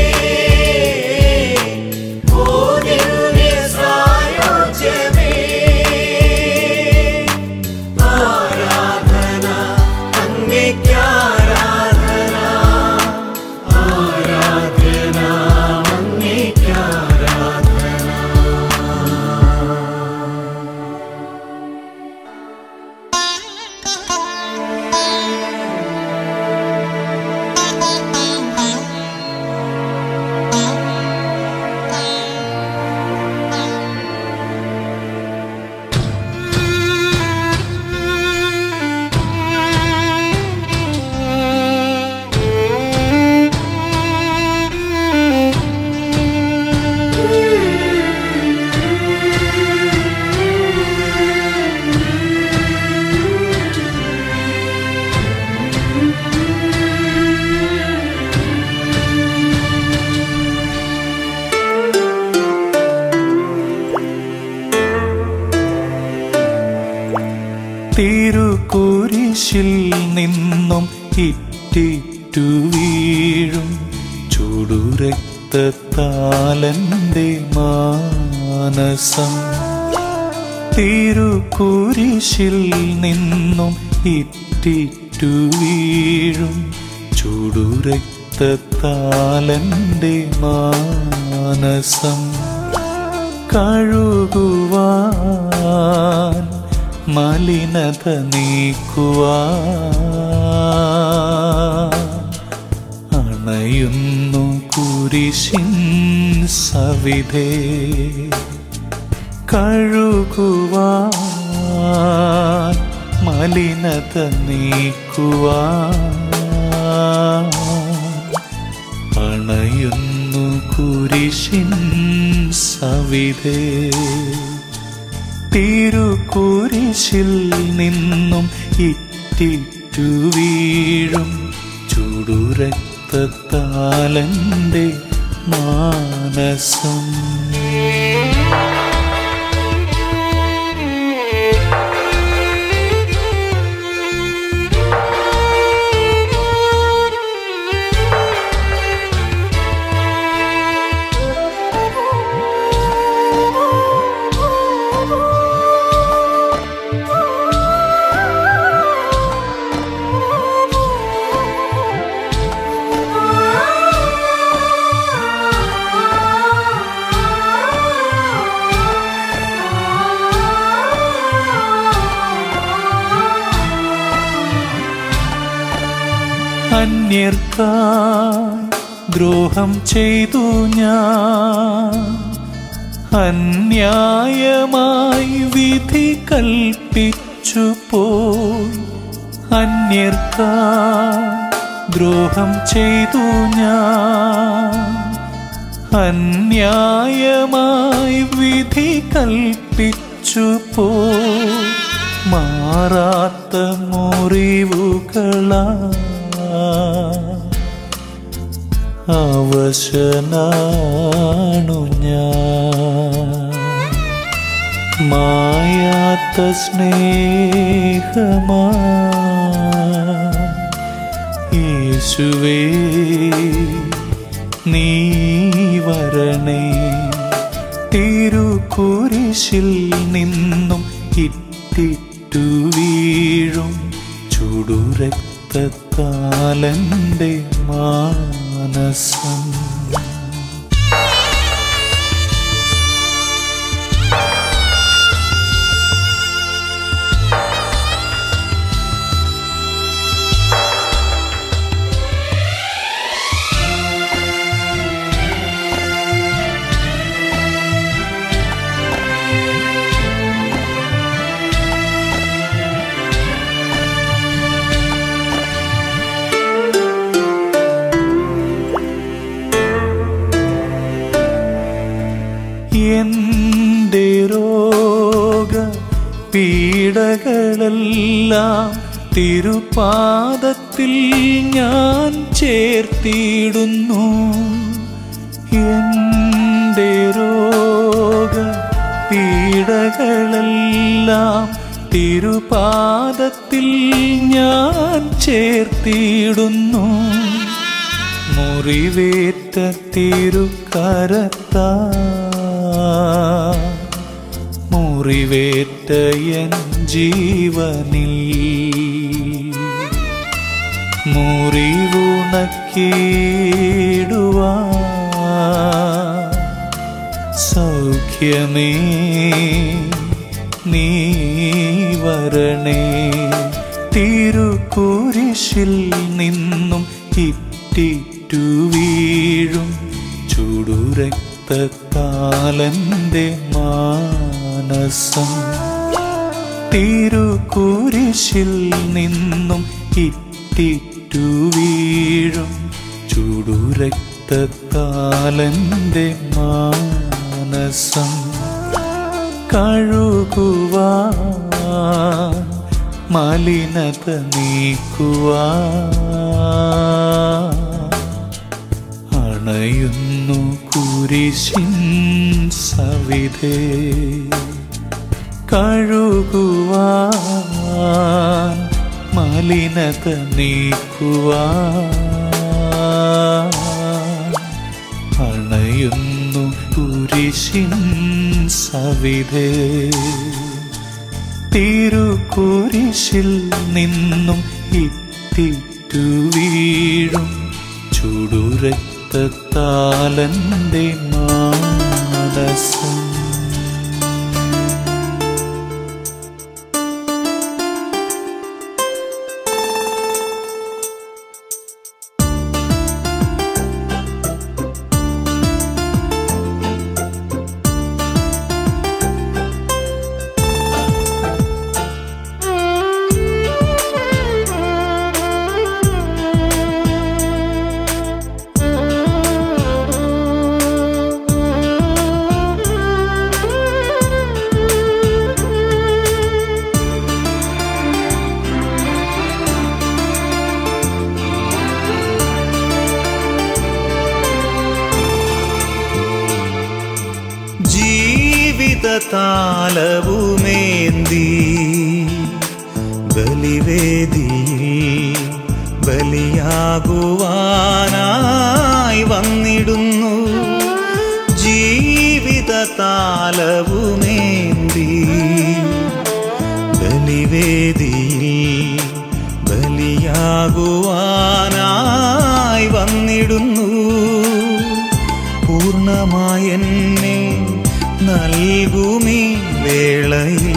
[SPEAKER 1] ഓ ദിവ്യ സായുജ്യമേ ആരാധന അങ്ങേക്ക് ആരാധന ആരാധന അങ്ങേക്ക് ആരാധന
[SPEAKER 3] തിരുക്കുരിശിൽ നിന്നും ഇറ്റിറ്റു വീഴും ചുടുരക്തത്താലന്റെ മാനസം തിരുക്കുരിശിൽ നിന്നും ഇറ്റിറ്റു വീഴും ചുടുരക്തത്താലന്റെ മാനസം കഴുകുവാൻ മലിനത നീക്കുവാൻ അണയുന്നു കുരിശിൻ സവിധേ കഴുകുവാൻ മലിനത നീക്കുവാൻ അണയുന്നു കുരിശിൻ സവിധേ തിരുക്കുരിശിൽ നിന്നും ഇറ്റിറ്റു വീഴും ചുടുരക്തത്താലന്റെ മാനസം അന്യർക്കായി ദ്രോഹം ചെയ്തു ഞാൻ അന്യായമായി വിധി കൽപ്പിച്ചു പോയി അന്യർക്കായി ദ്രോഹം ചെയ്തു ഞാൻ അന്യായമായി വിധി കൽപ്പിച്ചു പോ മാറാത്ത മുറിവുകളാ അവശനാണു ഞാൻ മായാത്ത സ്നേഹമാ യേശുവേ നീ വരണേ തിരുക്കുരിശിൽ നിന്നും ഇറ്റിറ്റു വീഴും ചുടുരക്തത്താലന്റെ മാനസം തിരുപാദത്തിൽ ഞാൻ ചേർത്തിടുന്നു എൻ്റെ രോഗ പീഡകളെല്ലാം തിരുപാദത്തിൽ ഞാൻ ചേർത്തിടുന്നു മുറിവേറ്റ തിരുക്കരത്താ മുറിവേറ്റ എൻ ജീവനിൽ മുറിവുണക്കിടുവാ സൗഖ്യമേ നീ വരണേ തിരുക്കുരിശിൽ നിന്നും ഇറ്റിറ്റു വീഴും ചുടുരക്തത്താലന്റെ മാനസം തിരുക്കുരിശിൽ നിന്നും ഇറ്റിറ്റു വീഴും ചുടുരക്തത്താലന്റെ മാനസം കഴുകുവാൻ മലിനത നീക്കുവാൻ അണയുന്നു കുരിശിൻ സവിധേ കഴുകുവാൻ മലിനത നീക്കുവാൻ അണയുന്നു കുരിശിൻ സവിധേ തിരുക്കുരിശിൽ നിന്നും ഇറ്റിറ്റു വീഴും ചുടുരക്തത്താലന്റെ മാനസം
[SPEAKER 4] ജീവിത താലവുമേന്തി ബലിവേദിയിൽ ബലിയാകുവാനായി വന്നിടുന്നു ജീവിത താലവുമേന്തി ബലിവേദിയിൽ ബലിയാകുവാനായി വന്നിടുന്നു പൂർണ്ണമായി എന്നെ നൽകുമീ വേളയിൽ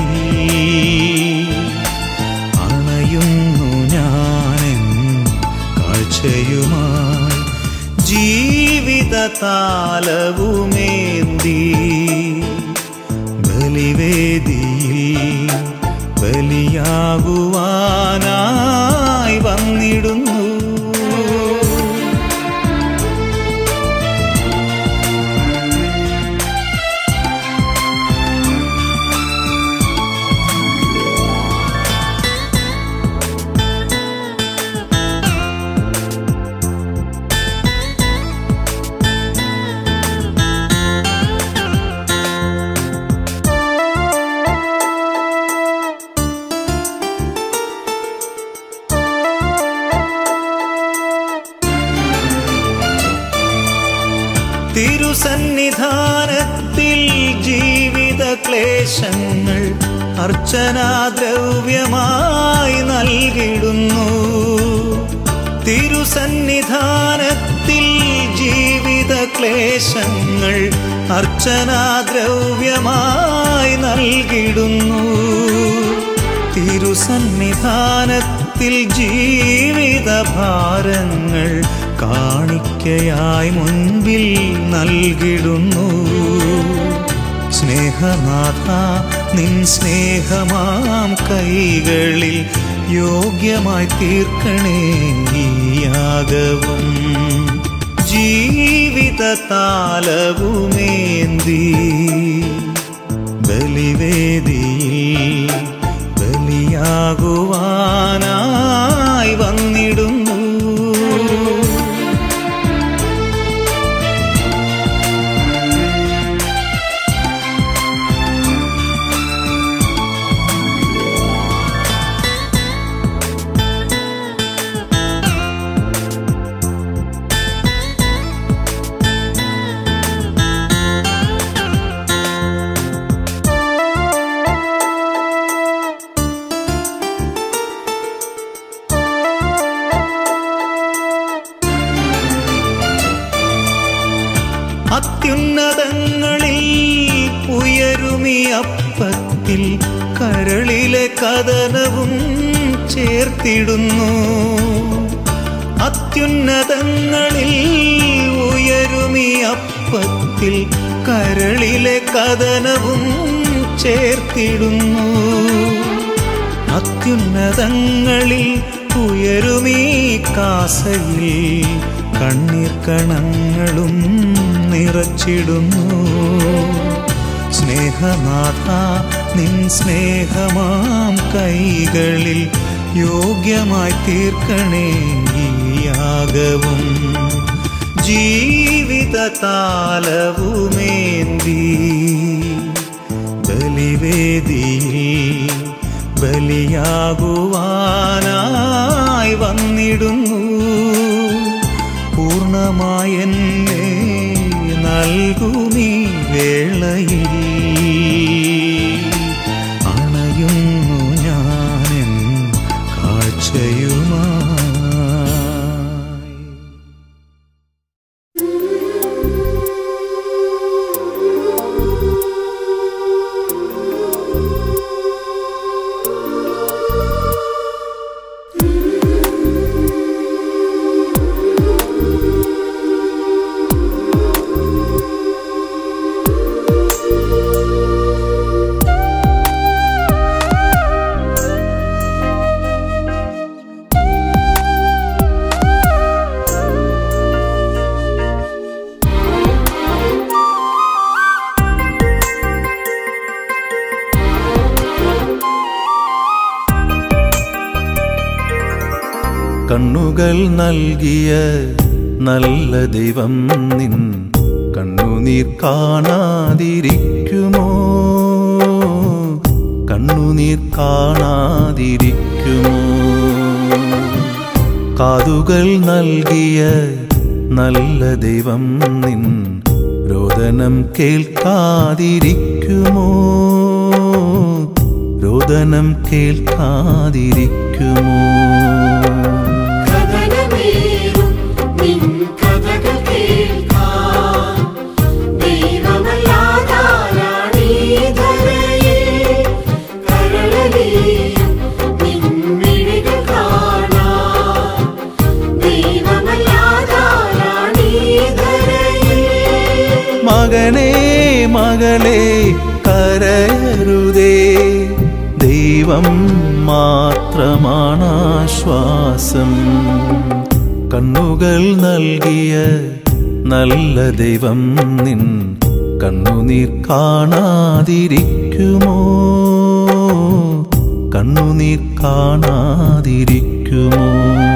[SPEAKER 4] അണയുന്നു ഞാനെൻ കാഴ്ചയുമായി ജീവിത താലവുമേന്തി ബലിവേദിയിൽ ബലിയാകുവാനായി വന്നിടുന്നു തിരുസന്നിധാനത്തിൽ ജീവിത ക്ലേശങ്ങൾ അർച്ചനാദ്രവ്യമായി നൽകിടുന്നു തിരുസന്നിധാനത്തിൽ ജീവിത ക്ലേശങ്ങൾ അർച്ചനാദ്രവ്യമായി നൽകിടുന്നു തിരുസന്നിധാനത്തിൽ ജീവിത ഭാരങ്ങൾ കാണിക്കയായി മുൻപിൽ നൽകിടുന്നു സ്നേഹനാഥ നിൻ സ്നേഹമാം കൈകളിൽ യോഗ്യമായി തീർക്കണേ ഈ യാഗവും ജീവിത താലവുമേന്തി ബലിവേദിയിൽ ബലിയാകുവാനായി ബലിയാകുവാനായി വന്നിടുന്നു അത്യുന്നതങ്ങളിൽ ഉയരുമി അപ്പത്തിൽ കരളിലെ കഥനവും ചേർത്തിടുന്നു അത്യുന്നതങ്ങളിൽ ഉയരുമി അപ്പത്തിൽ കരളിലെ കഥനവും ചേർത്തിടുന്നു അത്യുന്നതങ്ങളിൽ ഉയരുമീ കാസയിൽ കണ്ണീർ കണങ്ങളും നിറച്ചിടുന്നു സ്നേഹനാഥ നിൻ സ്നേഹമാം കൈകളിൽ യോഗ്യമായി തീർക്കണേ ഈ യാഗവും ജീവിത താലവുമേന്തി ബലിവേദിയിൽ ബലിയാകുവാനായി വന്നിടുന്നു പൂർണ്ണമായെന്നെ നൽകുമീ വേളയിൽ അണയുന്നു ഞാനെൻ കാഴ്ചയുമായി
[SPEAKER 3] കണ്ണുകൾ നൽകിയ നല്ല ദൈവം നിൻ കണ്ണുനീർ കാണാതിരിക്കുമോ കണ്ണുനീർ കാണാതിരിക്കുമോ കാതുകൾ നൽകിയ നല്ല ദൈവം നിൻ രോദനം കേൾക്കാതിരിക്കുമോ രോദനം കേൾക്കാതിരിക്കുമോ
[SPEAKER 1] കഥനമേറും നിൻ കഥകൾ കേൾക്കാൻ ദൈവമല്ലാതാരാണീ ധരയിൽ കരളലിയും നിൻ മിഴികൾ കാണാൻ ദൈവമല്ലാതാരാണീ ധരയിൽ
[SPEAKER 3] മകനേ മകളെ കരരുതേ ദൈവം മാത്രമാണാശ്വാസം കണ്ണുകൾ നൽകിയ നല്ല ദൈവം നിൻ കണ്ണുനീർ കാണാതിരിക്കുമോ കണ്ണുനീർ കാണാതിരിക്കുമോ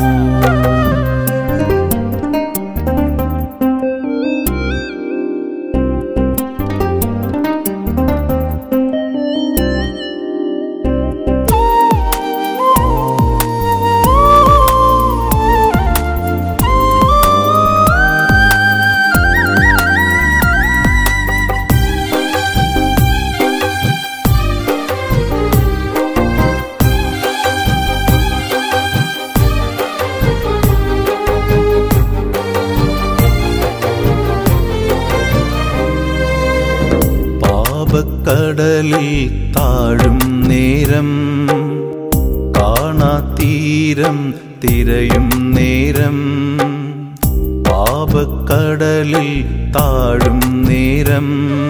[SPEAKER 3] പാപക്കടലിൽ താഴും നേരം കാണാത്തീരം തിരയും നേരം പാപക്കടലിൽ താഴും നേരം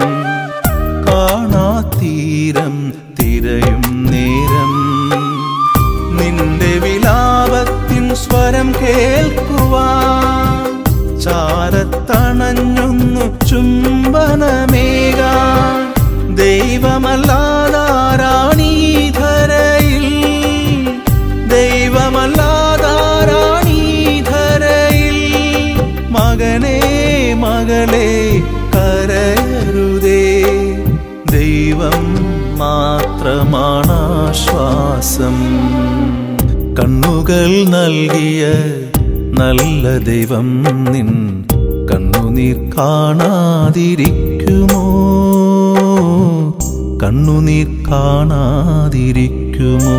[SPEAKER 3] കാണാത്തീരം തിരയും നേരം നിന്റെ വിലാപത്തിൻ സ്വരം കേൾക്കുവാൻ ചാരത്തണഞ്ഞൊന്നു ചുംബനമേകാൻ ദൈവമല്ലാതാരാണീ ധരയിൽ മകളെ കരയരുതേ ദൈവം മാത്രമാണാശ്വാസം കണ്ണുകൾ നൽകിയ നല്ല ദൈവം നിൻ കണ്ണുനീർ കാണാതിരിക്കുമോ കണ്ണുനീർ കാണാതിരിക്കുമോ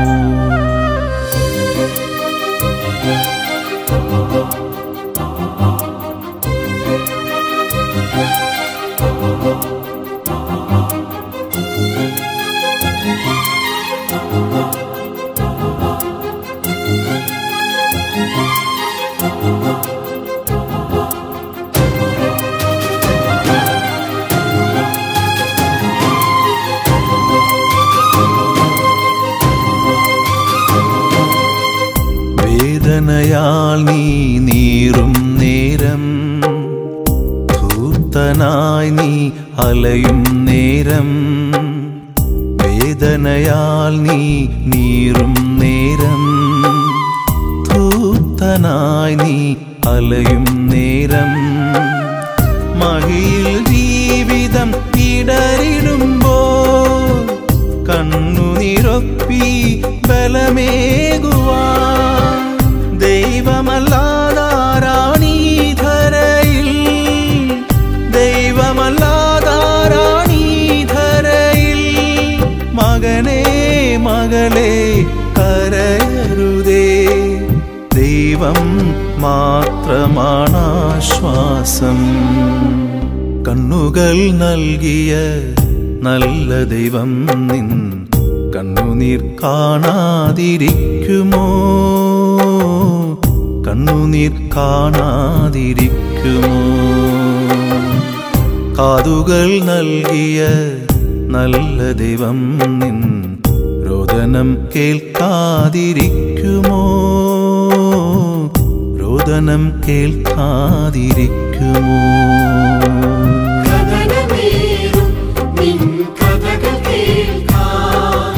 [SPEAKER 3] വേദനയാൽ നീ നീറും നേരം ധൂർത്തനായി നീ അലയും നേരം വേദനയാൽ നീ നീറും നേരം ധൂർത്തനായി നീ അലയും നേരം മഹിയിൽ ജീവിതം ഇടറിടുമ്പോ കണ്ണുനിരൊപ്പി ബലമേകുവാ ദൈവമല്ലാതാരാണീ ധരയിൽ ദൈവമല്ലാതാരാണീ ധരയിൽ മകനെ മകളെ കരയരുതേ ദൈവം മാത്രമാണാശ്വാസം കണ്ണുകൾ നൽകിയ നല്ല ദൈവം നിൻ കണ്ണുനീർ കാണാതിരിക്കുമോ കണ്ണുനീർ കാണാതിരിക്കുമോ കാതുകൾ നൽകിയ നല്ല ദൈവം നിൻ രോദനം കേൾക്കാതിരിക്കുമോ രോദനം കേൾക്കാതിരിക്കുമോ
[SPEAKER 1] കഥനമേറും നിൻ കഥകൾ കേൾക്കാൻ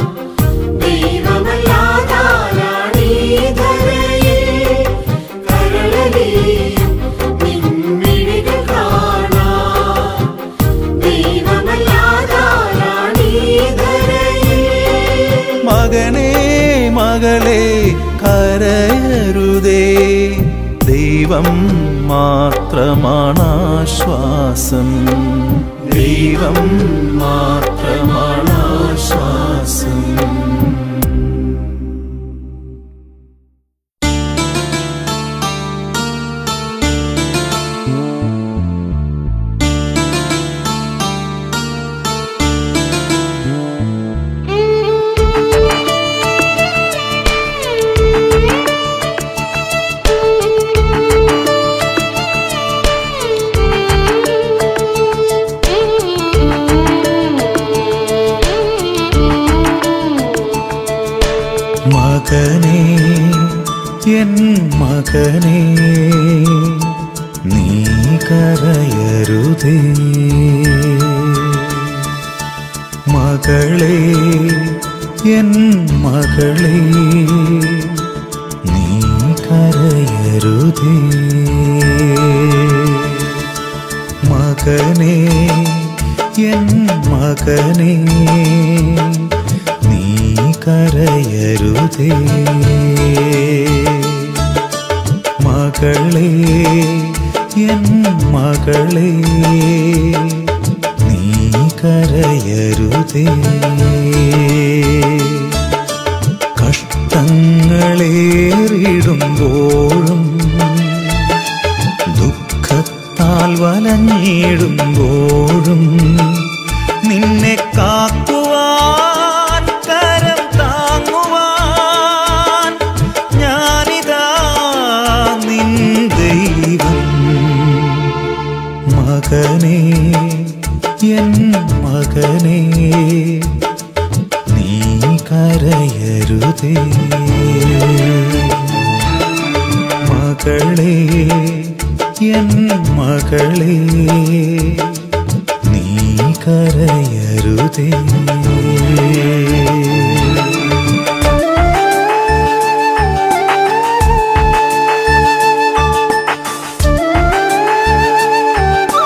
[SPEAKER 1] ദൈവമല്ലാതാരാണീ ധരയിൽ കരളലിയും നിൻ മിഴികൾ കാണാൻ ദൈവമല്ലാതാരാണീ ധരയിൽ
[SPEAKER 3] മകനെ മകളെ കരയരുതേ ദൈവം മാത്രമാണാശ്വാസം ദൈവം മാത്രമാണാശ്വാസം
[SPEAKER 4] മകനേ എൻ മകനേ നീ കരയരുതേ മകളേ എൻ മകളേ നീ കരയരുതേ മകനേ എൻ മകനേ നീ കരയരുതേ മകളേ എൻ മകളേ നീ കരയരുതേ കഷ്ടങ്ങളേറിടുമ്പോഴും ദുഃഖത്താൽ വലഞ്ഞിടുമ്പോഴും നിന്നെ കാക്കുവാൻ കരം താങ്ങുവാൻ ഞാനിതാ നിൻ ദൈവം മകനേ എൻ മകനേ നീ കരയരുതേ മകളേ എൻ മകളേ നീ കരയരുതേ
[SPEAKER 2] ും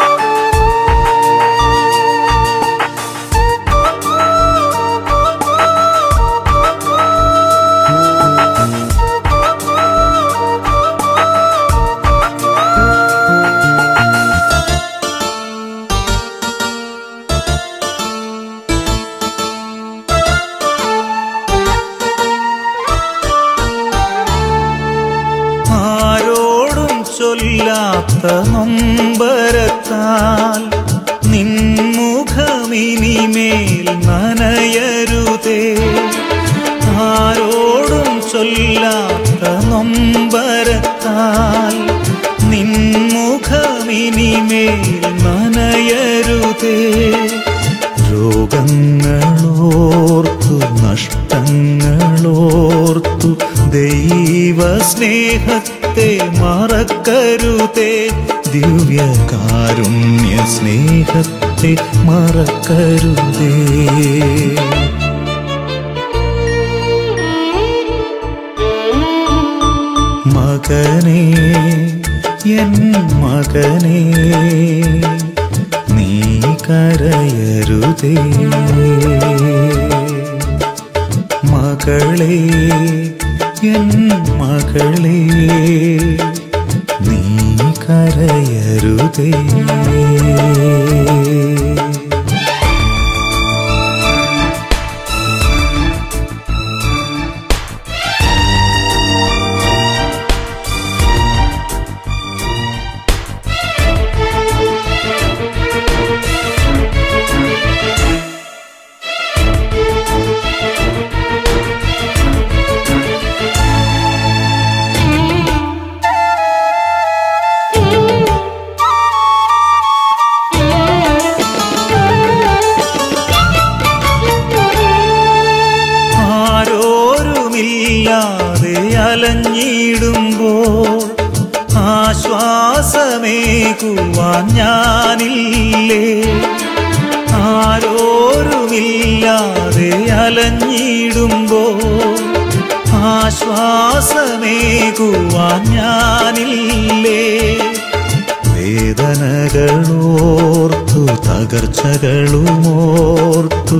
[SPEAKER 4] ചൊല്ലാത്ത നൊമ്പരത്താൽ നിൻമുഖമിനിമേൽ നനയരുതേ ആരോടും ചൊല്ലാത്ത നൊമ്പരത്താൽ നിൻമുഖമിനിമേൽ നനയരുതേ രോഗങ്ങളോർത്തു നഷ്ടങ്ങളോർത്തു ദൈവസ്നേഹത്തെ മറക്കരുതേ ദിവ്യകാരുണ്യ സ്നേഹത്തെ മറക്കരുതേ മകനേ എൻ മകനേ നീ കരയരുതേ മകളേ എൻ മകളേ നീ കരയരുതേ ആരോരുമില്ലാതെ അലഞ്ഞിടുമ്പോൾ ആശ്വാസമേകുവാൻ ഞാനില്ലേ ആരോരുമില്ലാതെ അലഞ്ഞിടുമ്പോൾ ആശ്വാസമേകുവാൻ ഞാനില്ലേ വേദനകളോർത്തു തകർച്ചകളുമോർത്തു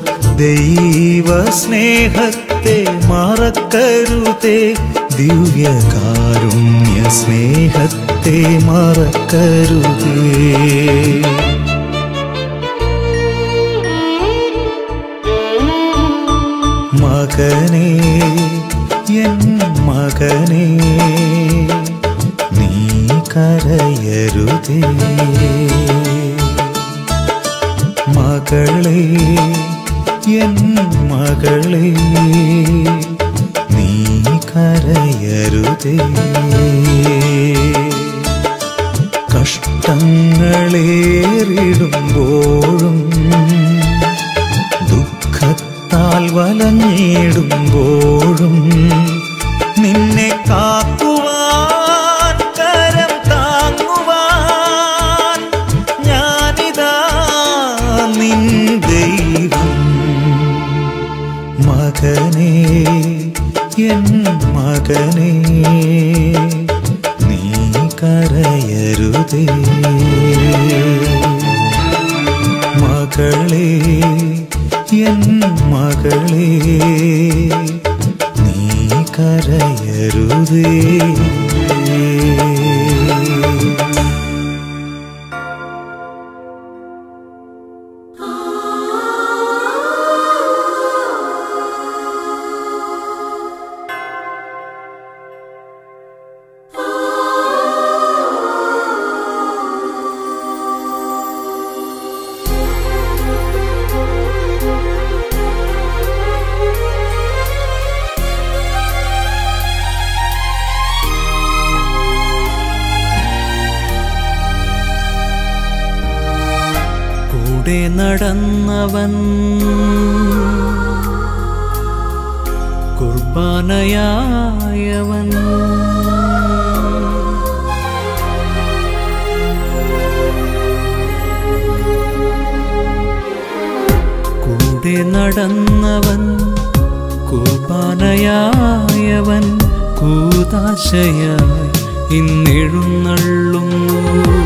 [SPEAKER 4] ദൈവസ്നേഹത്തെ മറക്കരുതേ ദിവ്യകാരുണ്യ സ്നേഹത്തെ മറക്കരുതേ മകനേ എൻ മകനേ നീ കരയരുതേ മകളേ എൻ മകളേ നീ കരയരുതേ കഷ്ടങ്ങളേറിടുമ്പോഴും ദുഃഖത്താൽ വലഞ്ഞിടുമ്പോഴും നിന്നെ കാക്കുവാൻ കരം താങ്ങുവാൻ ഞാനിതാ നിൻ ദൈവം മകനേ എൻ മകനേ നീ കരയരുതേ മകളേ എൻ മകളേ നീ കരയരുതേ കൂടെ നടന്നവൻ കുർബാനയായവൻ കൂടെ നടന്നവൻ കുർബാനയായവൻ കൂതാശയായി ഇന്നെഴുന്നള്ളുന്നു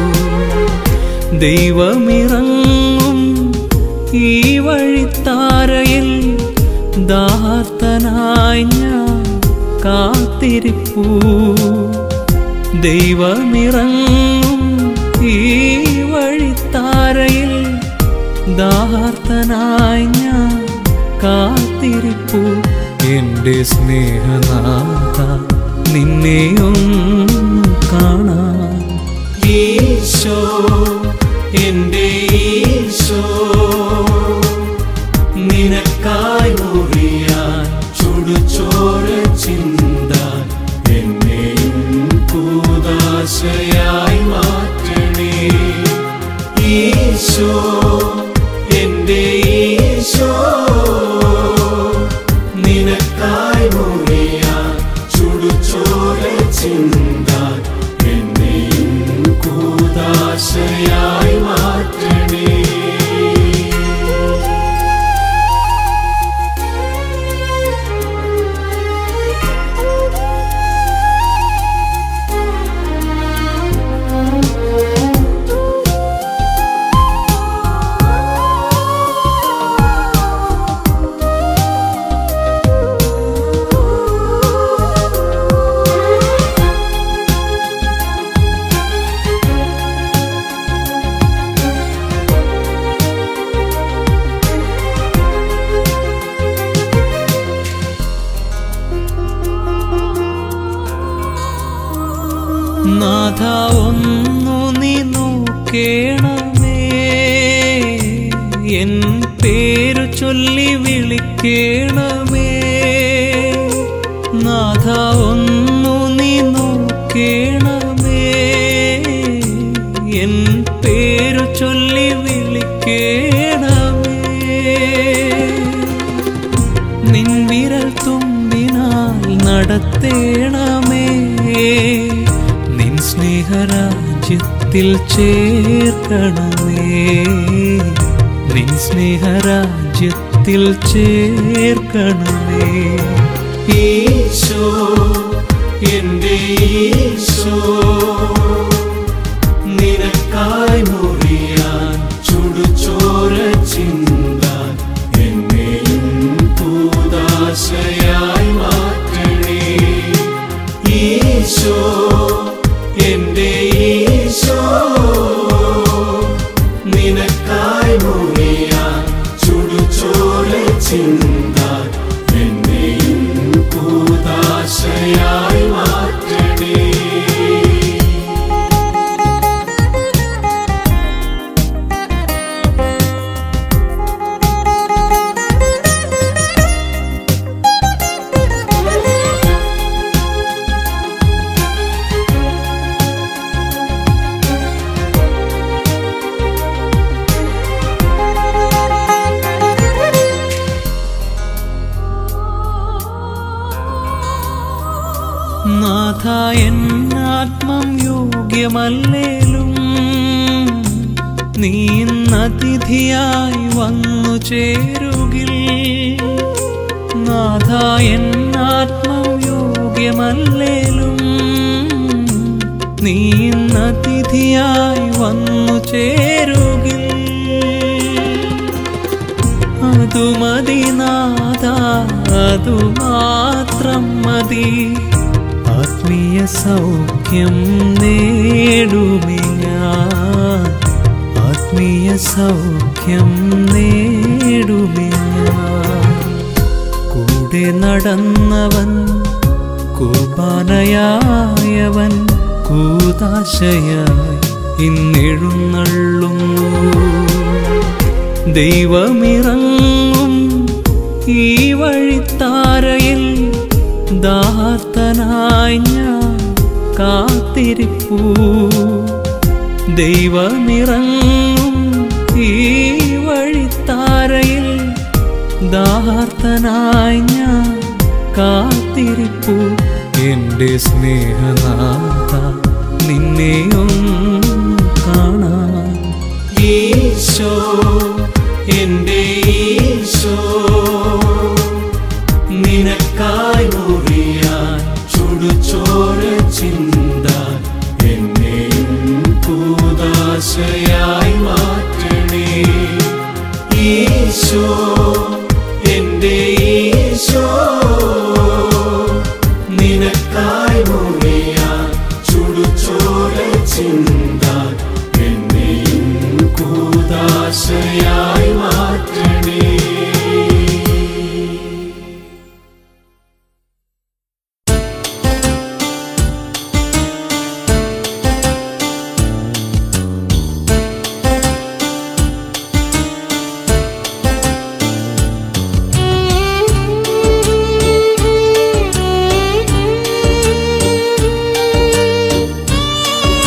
[SPEAKER 4] ദൈവമിറങ്ങും ഈ വഴിത്താരയിൽ ദാർത്തനായി ഞാൻ കാത്തിരിപ്പൂ ദൈവമിറങ്ങും ഈ വഴിത്താരയിൽ ദാർത്തനായി ഞാൻ കാത്തിരിപ്പൂ എൻ്റെ സ്നേഹനാഥ നിന്നെ ഒന്ന് കാണാൻ
[SPEAKER 1] കൂതാശയായി മാറ്റണേ ഈശോ എന്റെ ഈശോ നിനക്കായി മുറിയാൻ ചുടുചോര ചിന്താൻ എന്നെയും കൂതാശയായി മാറ്റണേ
[SPEAKER 4] നാഥ ഒന്നു നീ നോക്കേണമേ എൻ പേരു ചൊല്ലി വിളിക്കേണമേ നാഥ ഒന്നു നീ നോക്കേണമേ എൻ പേരു ചൊല്ലി വിളിക്കേണമേ നിൻ വിരൽ തുമ്പിനാൽ നടത്തേണമേ നിൻ സ്നേഹരാജ്യത്തിൽ ചേർക്കണമേ നിൻ സ്നേഹരാജ്യത്തിൽ ചേർക്കണമേ
[SPEAKER 1] ഈശോ എന്റെ ഈശോ നിനക്കായി മുറിയാൻ ചുടുചോര ചിന്താൻ എന്നെയും കൂതാശയായി മാറ്റണേ ഈശോ എന്റെ ഈശോ നിനക്കായി മുറിയാൻ ചുടുചോര ചിന്താൻ എന്നെയും കൂതാശയായി മാറ്റണേ
[SPEAKER 4] നാഥ എന്നാത്മം യോഗ്യമല്ലേലും നീ അതിഥിയായി വന്നു ചേരുകിൽ നാഥ എന്നാത്മം യോഗ്യമല്ലേലും നീ അതിഥിയായി വന്നു ചേരുകിൽ അതു മതി നാഥ അതു മാത്രം മതി ആത്മീയ സൗഖ്യം നേടുമേ ഞാൻ ആത്മീയ സൗഖ്യം നേടുമേ ഞാൻ കൂടെ നടന്നവൻ കുർബാനയായവൻ കൂതാശയായി ഇന്നെഴുന്നള്ളുന്നു ദൈവമിറങ്ങും ഈ വഴിത്താരയിൽ ദാഹത്തനായി ഞാൻ കാത്തിരിപ്പൂ ദൈവമിറങ്ങും ഈ വഴിത്താരയിൽ ദാഹത്തനായി ഞാൻ കാത്തിരിപ്പൂ എൻ്റെ സ്നേഹനാഥ നിന്നെ ഒന്ന് കാണാൻ
[SPEAKER 1] ഈശോ എന്റെ ഈശോ നിനക്കായി മുറിയാൻ ചുടുചോര ചിന്താൻ എന്നെയും കൂതാശയായി മാറ്റണേ ഈശോ എന്റെ ഈശോ നിനക്കായി മുറിയാൻ ചുടുചോര ചിന്താൻ എന്നെയും കൂതാശയായി മാറ്റണേ
[SPEAKER 2] Thank you.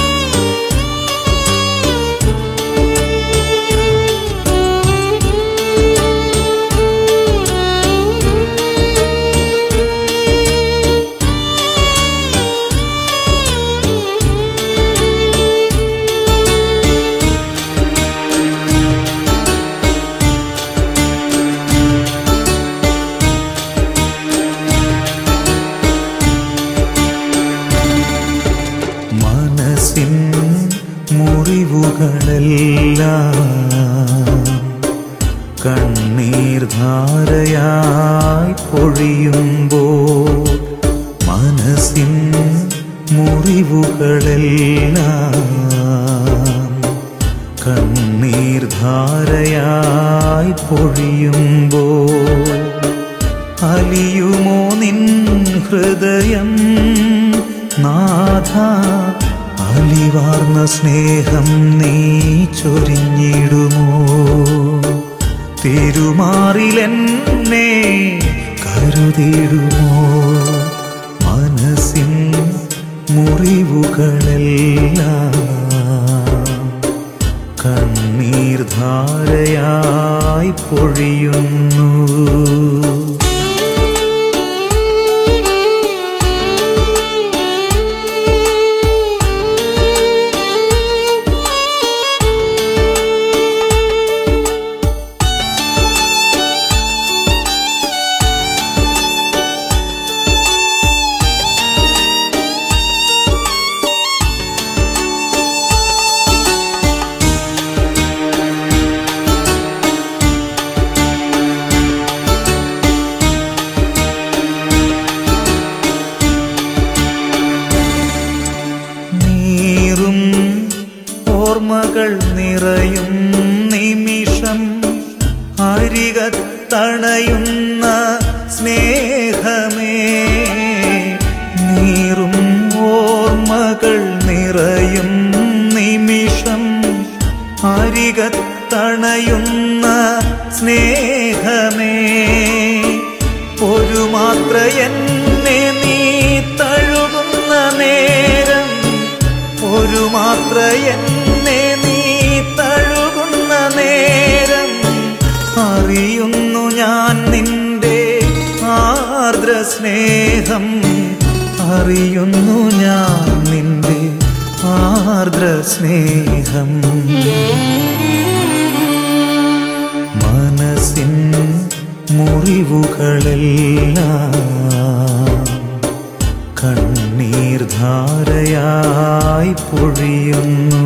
[SPEAKER 3] മുറിവുകളെല്ലാം കണ്ണീർ ധാരയായി പൊഴിയുമ്പോൾ മനസ്സിൻ മുറിവുകളെല്ലാം കണ്ണീർ ധാരയായി പൊഴിയുമ്പോൾ അലിയുമോ നിൻ ഹൃദയം നാഥ അലിവാർന്ന സ്നേഹം നീ ചൊരിഞ്ഞിടുമോ തിരുമാറിലെന്നെ കരുതിടുമോ മനസ്സിൻ മുറിവുകളെല്ലാം കണ്ണീർ ധാരയായി പൊഴിയുന്നു നീറും ഓർമ്മകൾ നിറയും നിമിഷം അരികത്തണയുന്ന സ്നേഹമേ നീറും ഓർമ്മകൾ നിറയും നിമിഷം അരികത്തണയുന്ന സ്നേഹമേ ഒരു മാത്ര എന്നെ നീ തഴുകുന്ന നേരം ഒരു മാത്ര എന്നെ നീ തഴുകുന്ന നേരം അറിയുന്നു ഞാൻ നിന്റെ ആർദ്ര സ്നേഹം അറിയുന്നു ഞാൻ നിന്റെ ആർദ്ര സ്നേഹം മനസ്സിൻ മുറിവുകളെല്ലാം കണ്ണീർ ധാരയായി പൊഴിയുന്നു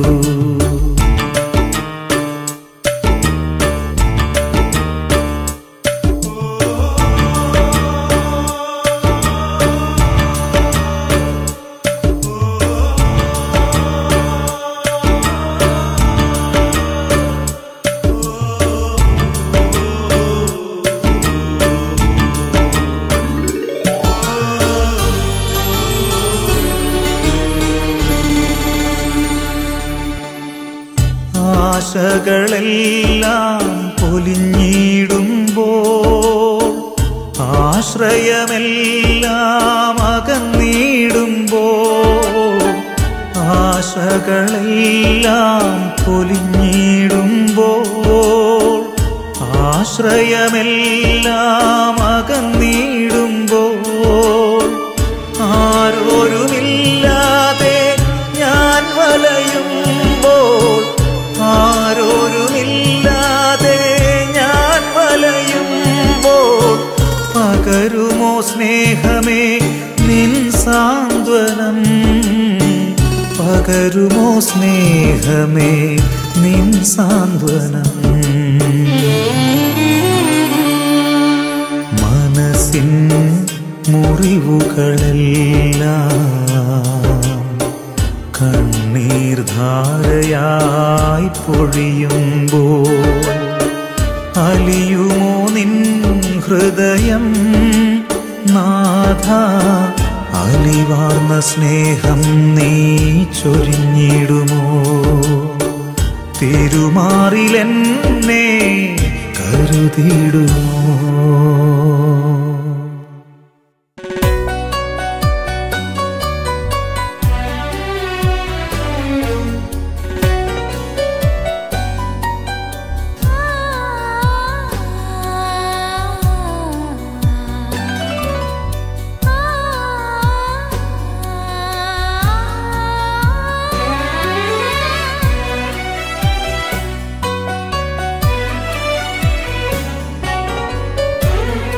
[SPEAKER 3] ആശകളെല്ലാം പൊലിഞ്ഞിടുമ്പോൾ ആശ്രയമെല്ലാം അകന്നിടുമ്പോൾ ആശകളെല്ലാം പൊലിഞ്ഞിടുമ്പോൾ ആശ്രയമെല്ലാം അകന്നിടുമ്പോൾ ആരോരുമില്ലാതെ ഞാൻ വലയുമ്പോൾ ആരോരുമില്ലാതെ ഞാൻ വലയുമ്പോൾ പകരുമോ സ്നേഹമേ നിൻ സാന്ത്വനം പകരുമോ സ്നേഹമേ നിൻ സാന്ത്വനം മനസ്സിൻ മുറിവുകളെല്ലാം കണ്ണീർ ധാരയായി പൊഴിയുമ്പോൾ അലിയുമോ നിൻ ഹൃദയം നാഥ അലിവാർന്ന സ്നേഹം നീ ചൊരിഞ്ഞിടുമോ തിരുമാറിലെന്നെ കരുതിടുമോ
[SPEAKER 2] ആ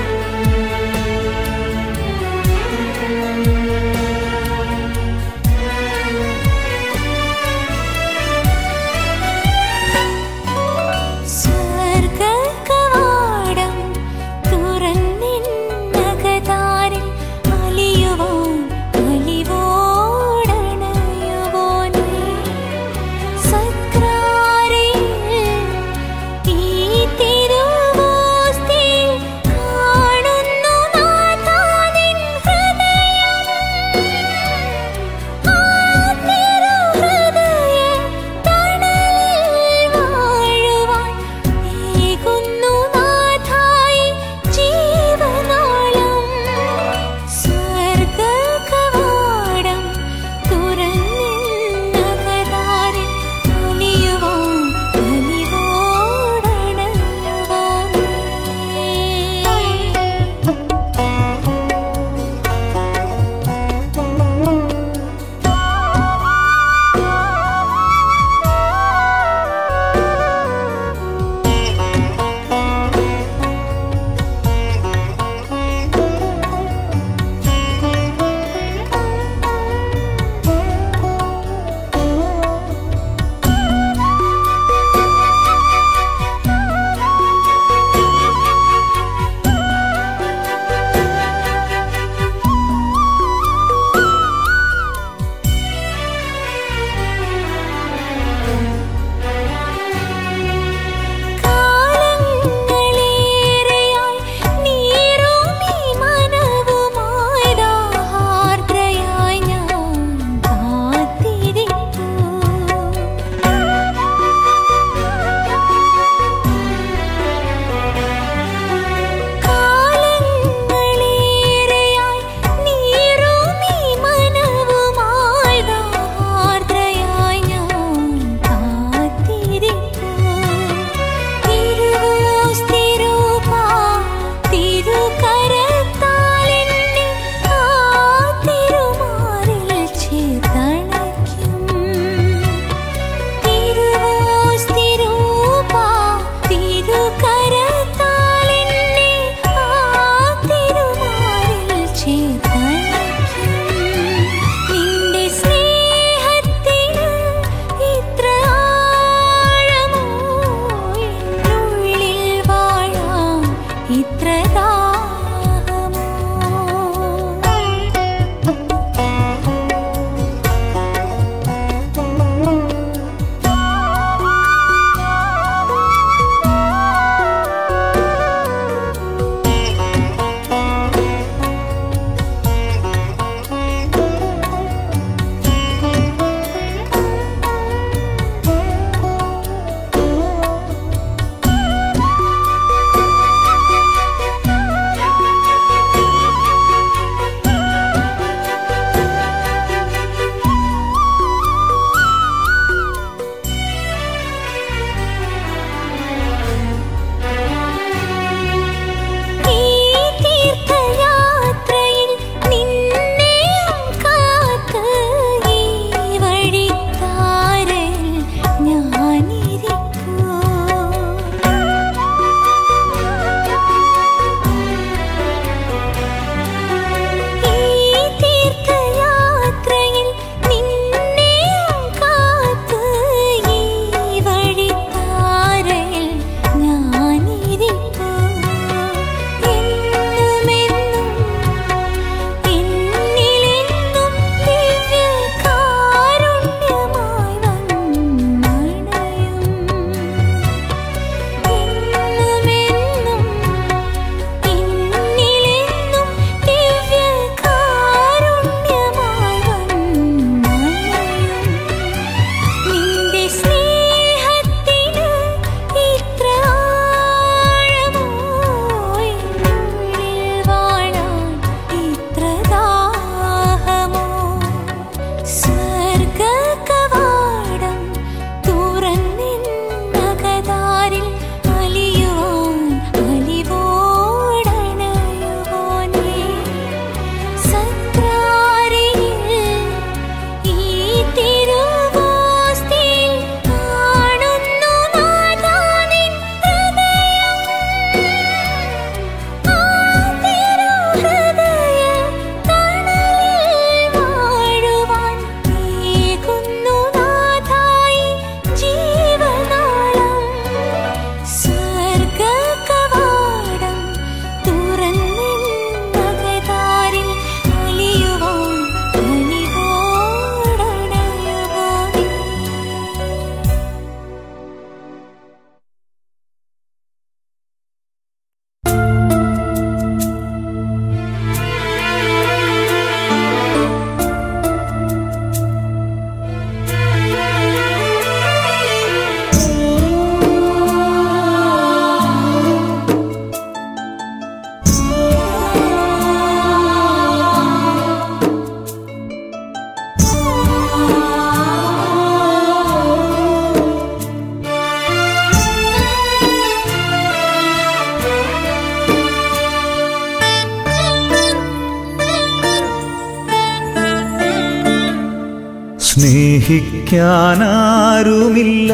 [SPEAKER 3] സ്നേഹിക്കാനാരുമില്ല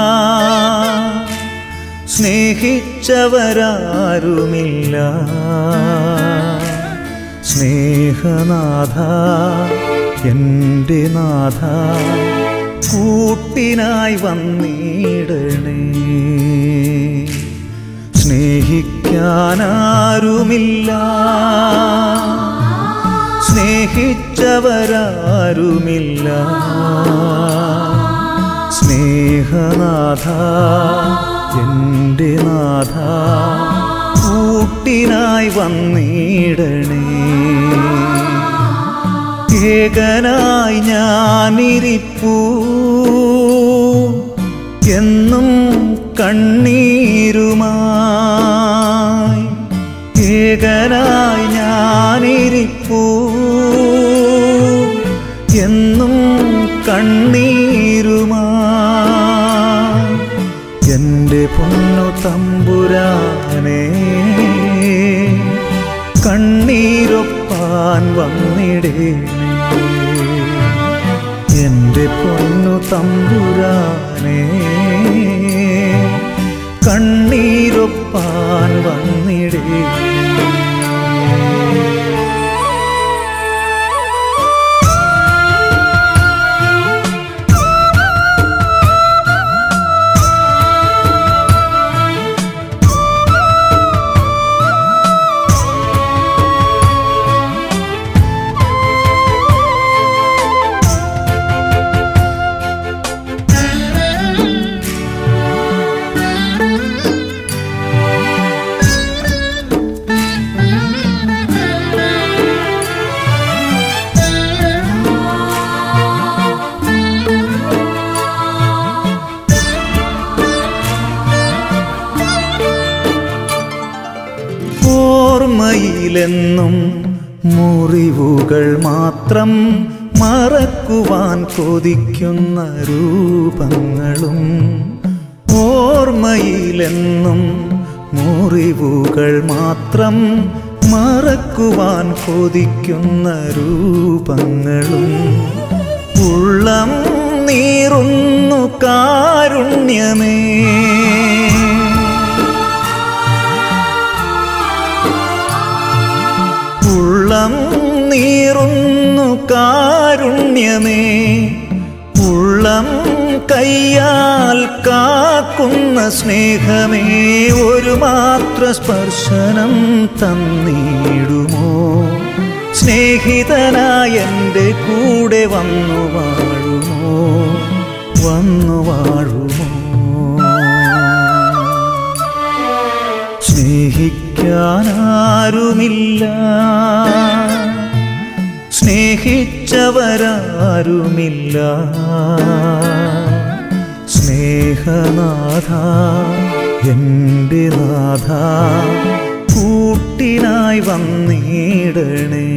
[SPEAKER 3] സ്നേഹിച്ചവരാരുമില്ല സ്നേഹനാഥ എൻ്റെ നാഥ കൂട്ടിനായി വന്നിടണേ സ്നേഹിക്കാനാരുമില്ല സ്നേഹിച്ചവരാരുമില്ല സ്നേഹനാഥ എൻ്റെ നാഥ കൂട്ടിനായി വന്നിടണേ ഏകനായി ഞാനിരിപ്പൂ എന്നും കണ്ണീരുമായി ഏകനായി ഞാനിരിപ്പൂ എന്നും കണ്ണീരുമായി എൻ്റെ പൊന്നു തമ്പുരാനേ കണ്ണീരൊപ്പാൻ വന്നിടേണേ എൻ്റെ പൊന്നു തമ്പുരാനേ കണ്ണീരൊപ്പാൻ വന്നിടേണേ ഓർമ്മയിലെന്നും മുറിവുകൾ മാത്രം മറക്കുവാൻ കൊതിക്കുന്ന രൂപങ്ങളും ഓർമ്മയിലെന്നും മുറിവുകൾ മാത്രം മറക്കുവാൻ കൊതിക്കുന്ന രൂപങ്ങളും ഉള്ളം നീറുന്നു കാരുണ്യമേ ഉള്ളം നീറുന്നു കാരുണ്യമേ ഉള്ളം കയ്യാൽ കാക്കുന്ന സ്നേഹമേ ഒരു മാത്ര സ്പർശനം തന്നിടുമോ സ്നേഹിതനായ എൻ്റെ കൂടെ വന്നു വാഴുമോ വന്നു വാഴുമോ സ്നേഹിക്കാനാരുമില്ല സ്നേഹിച്ചവരാരുമില്ല സ്നേഹനാഥ എൻ്റെ നാഥ കൂട്ടിനായി വന്നിടണേ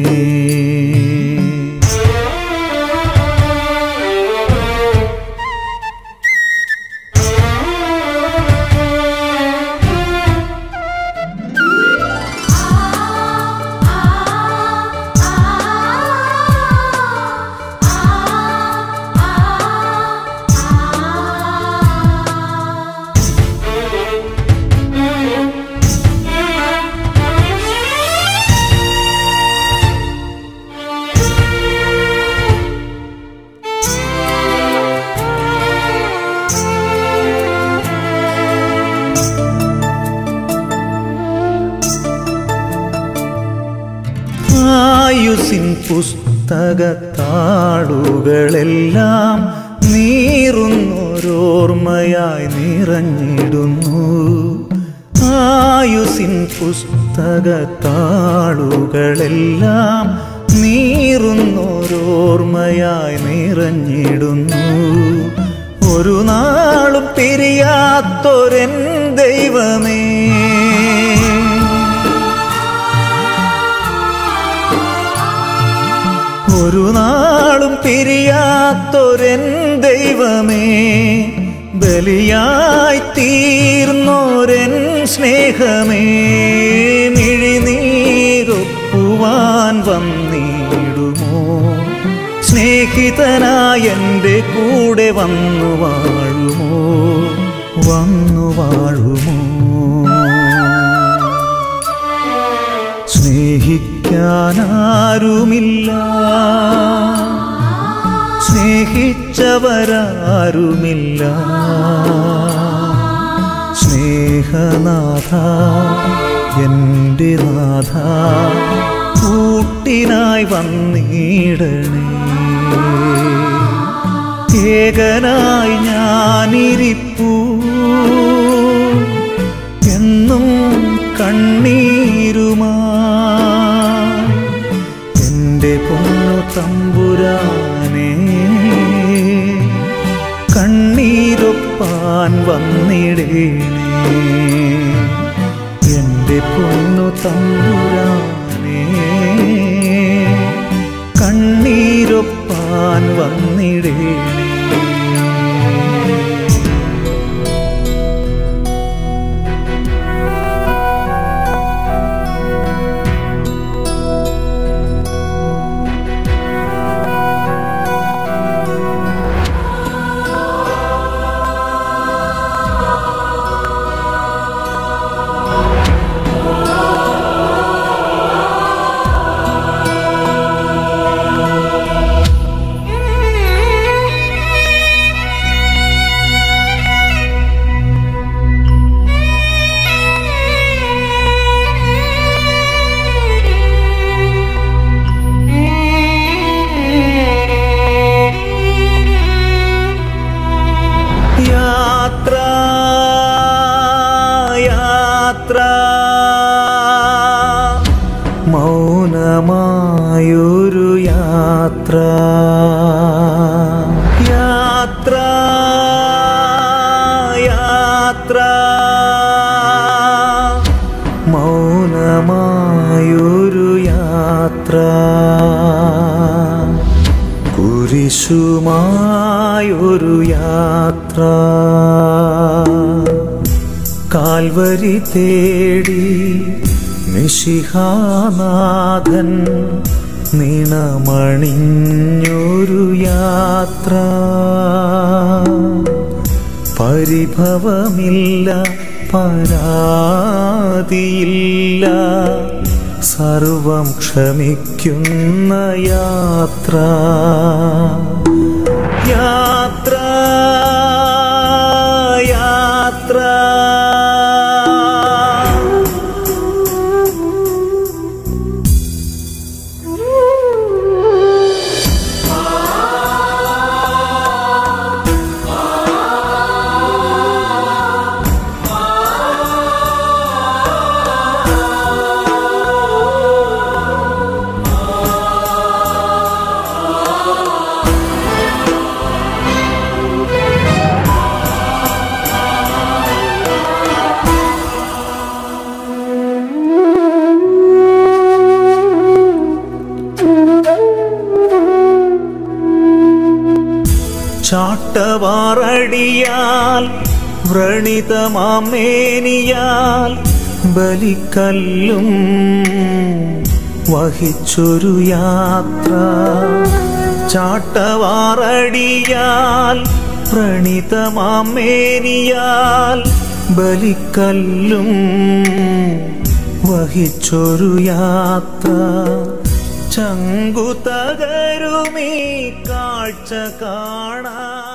[SPEAKER 3] ആയുസിൻ പുസ്തകത്താളുകളെല്ലാം നീറുന്നൊരോർമ്മയായി നിറഞ്ഞിടുന്നു ആയുസിൻ പുസ്തകത്താളുകളെല്ലാം നീറുന്നൊരോർമ്മയായി നിറഞ്ഞിടുന്നു ഒരു നാളും പിരിയാത്തൊരൻ ദൈവമേ ഒരു നാളും പിരിയാത്തൊരൻ ദൈവമേ ബലിയായി തീർന്നോരൻ സ്നേഹമേ മിഴിനീരൊപ്പുവാൻ വന്നിടുമോ സ്നേഹ സ്നേഹിതനായ എൻ്റെ കൂടെ വന്നു വാഴുമോ വന്നു വാഴുമോ സ്നേഹിക്കാനാരുമില്ല സ്നേഹിച്ചവരാരുമില്ല സ്നേഹനാഥ എൻ്റെ നാഥ കൂട്ടിനായി വന്നിടണേ ഏകനായി ഞാനിരിപ്പൂ എന്നും കണ്ണീരുമാ എൻ്റെ പൊന്നു തമ്പുരാനേ കണ്ണീരൊപ്പാൻ വന്നിടേണേ എൻ്റെ പൊന്നു തമ്പുരാനേ കണ്ണീരൊപ്പാൻ വന്നിടേണേ യാത്ര യാത്ര മൗനമായൊരു യാത്ര യാത്ര യാത്ര മൗനമായൊരു യാത്ര കുരിശുമായൊരു യാത്ര കാൽവരി തേടി മിശിഹാനാഥൻ നിണമണിഞ്ഞൊരു യാത്ര പരിഭവമില്ല പരാതിയില്ല സർവം ക്ഷമിക്കുന്ന യാത്ര യാത്ര യാത്ര ചാട്ടവാറടിയാൽ വ്രണിതമാമേനിയാൽ ബലിക്കല്ലും വഹിച്ചൊരു യാത്ര ചാട്ടവാറടിയാൽ വ്രണിതമാമേനിയാൽ ബലിക്കല്ലും വഹിച്ചൊരു യാത്ര ചങ്കു തകരുമീ കാഴ്ച കാണാൻ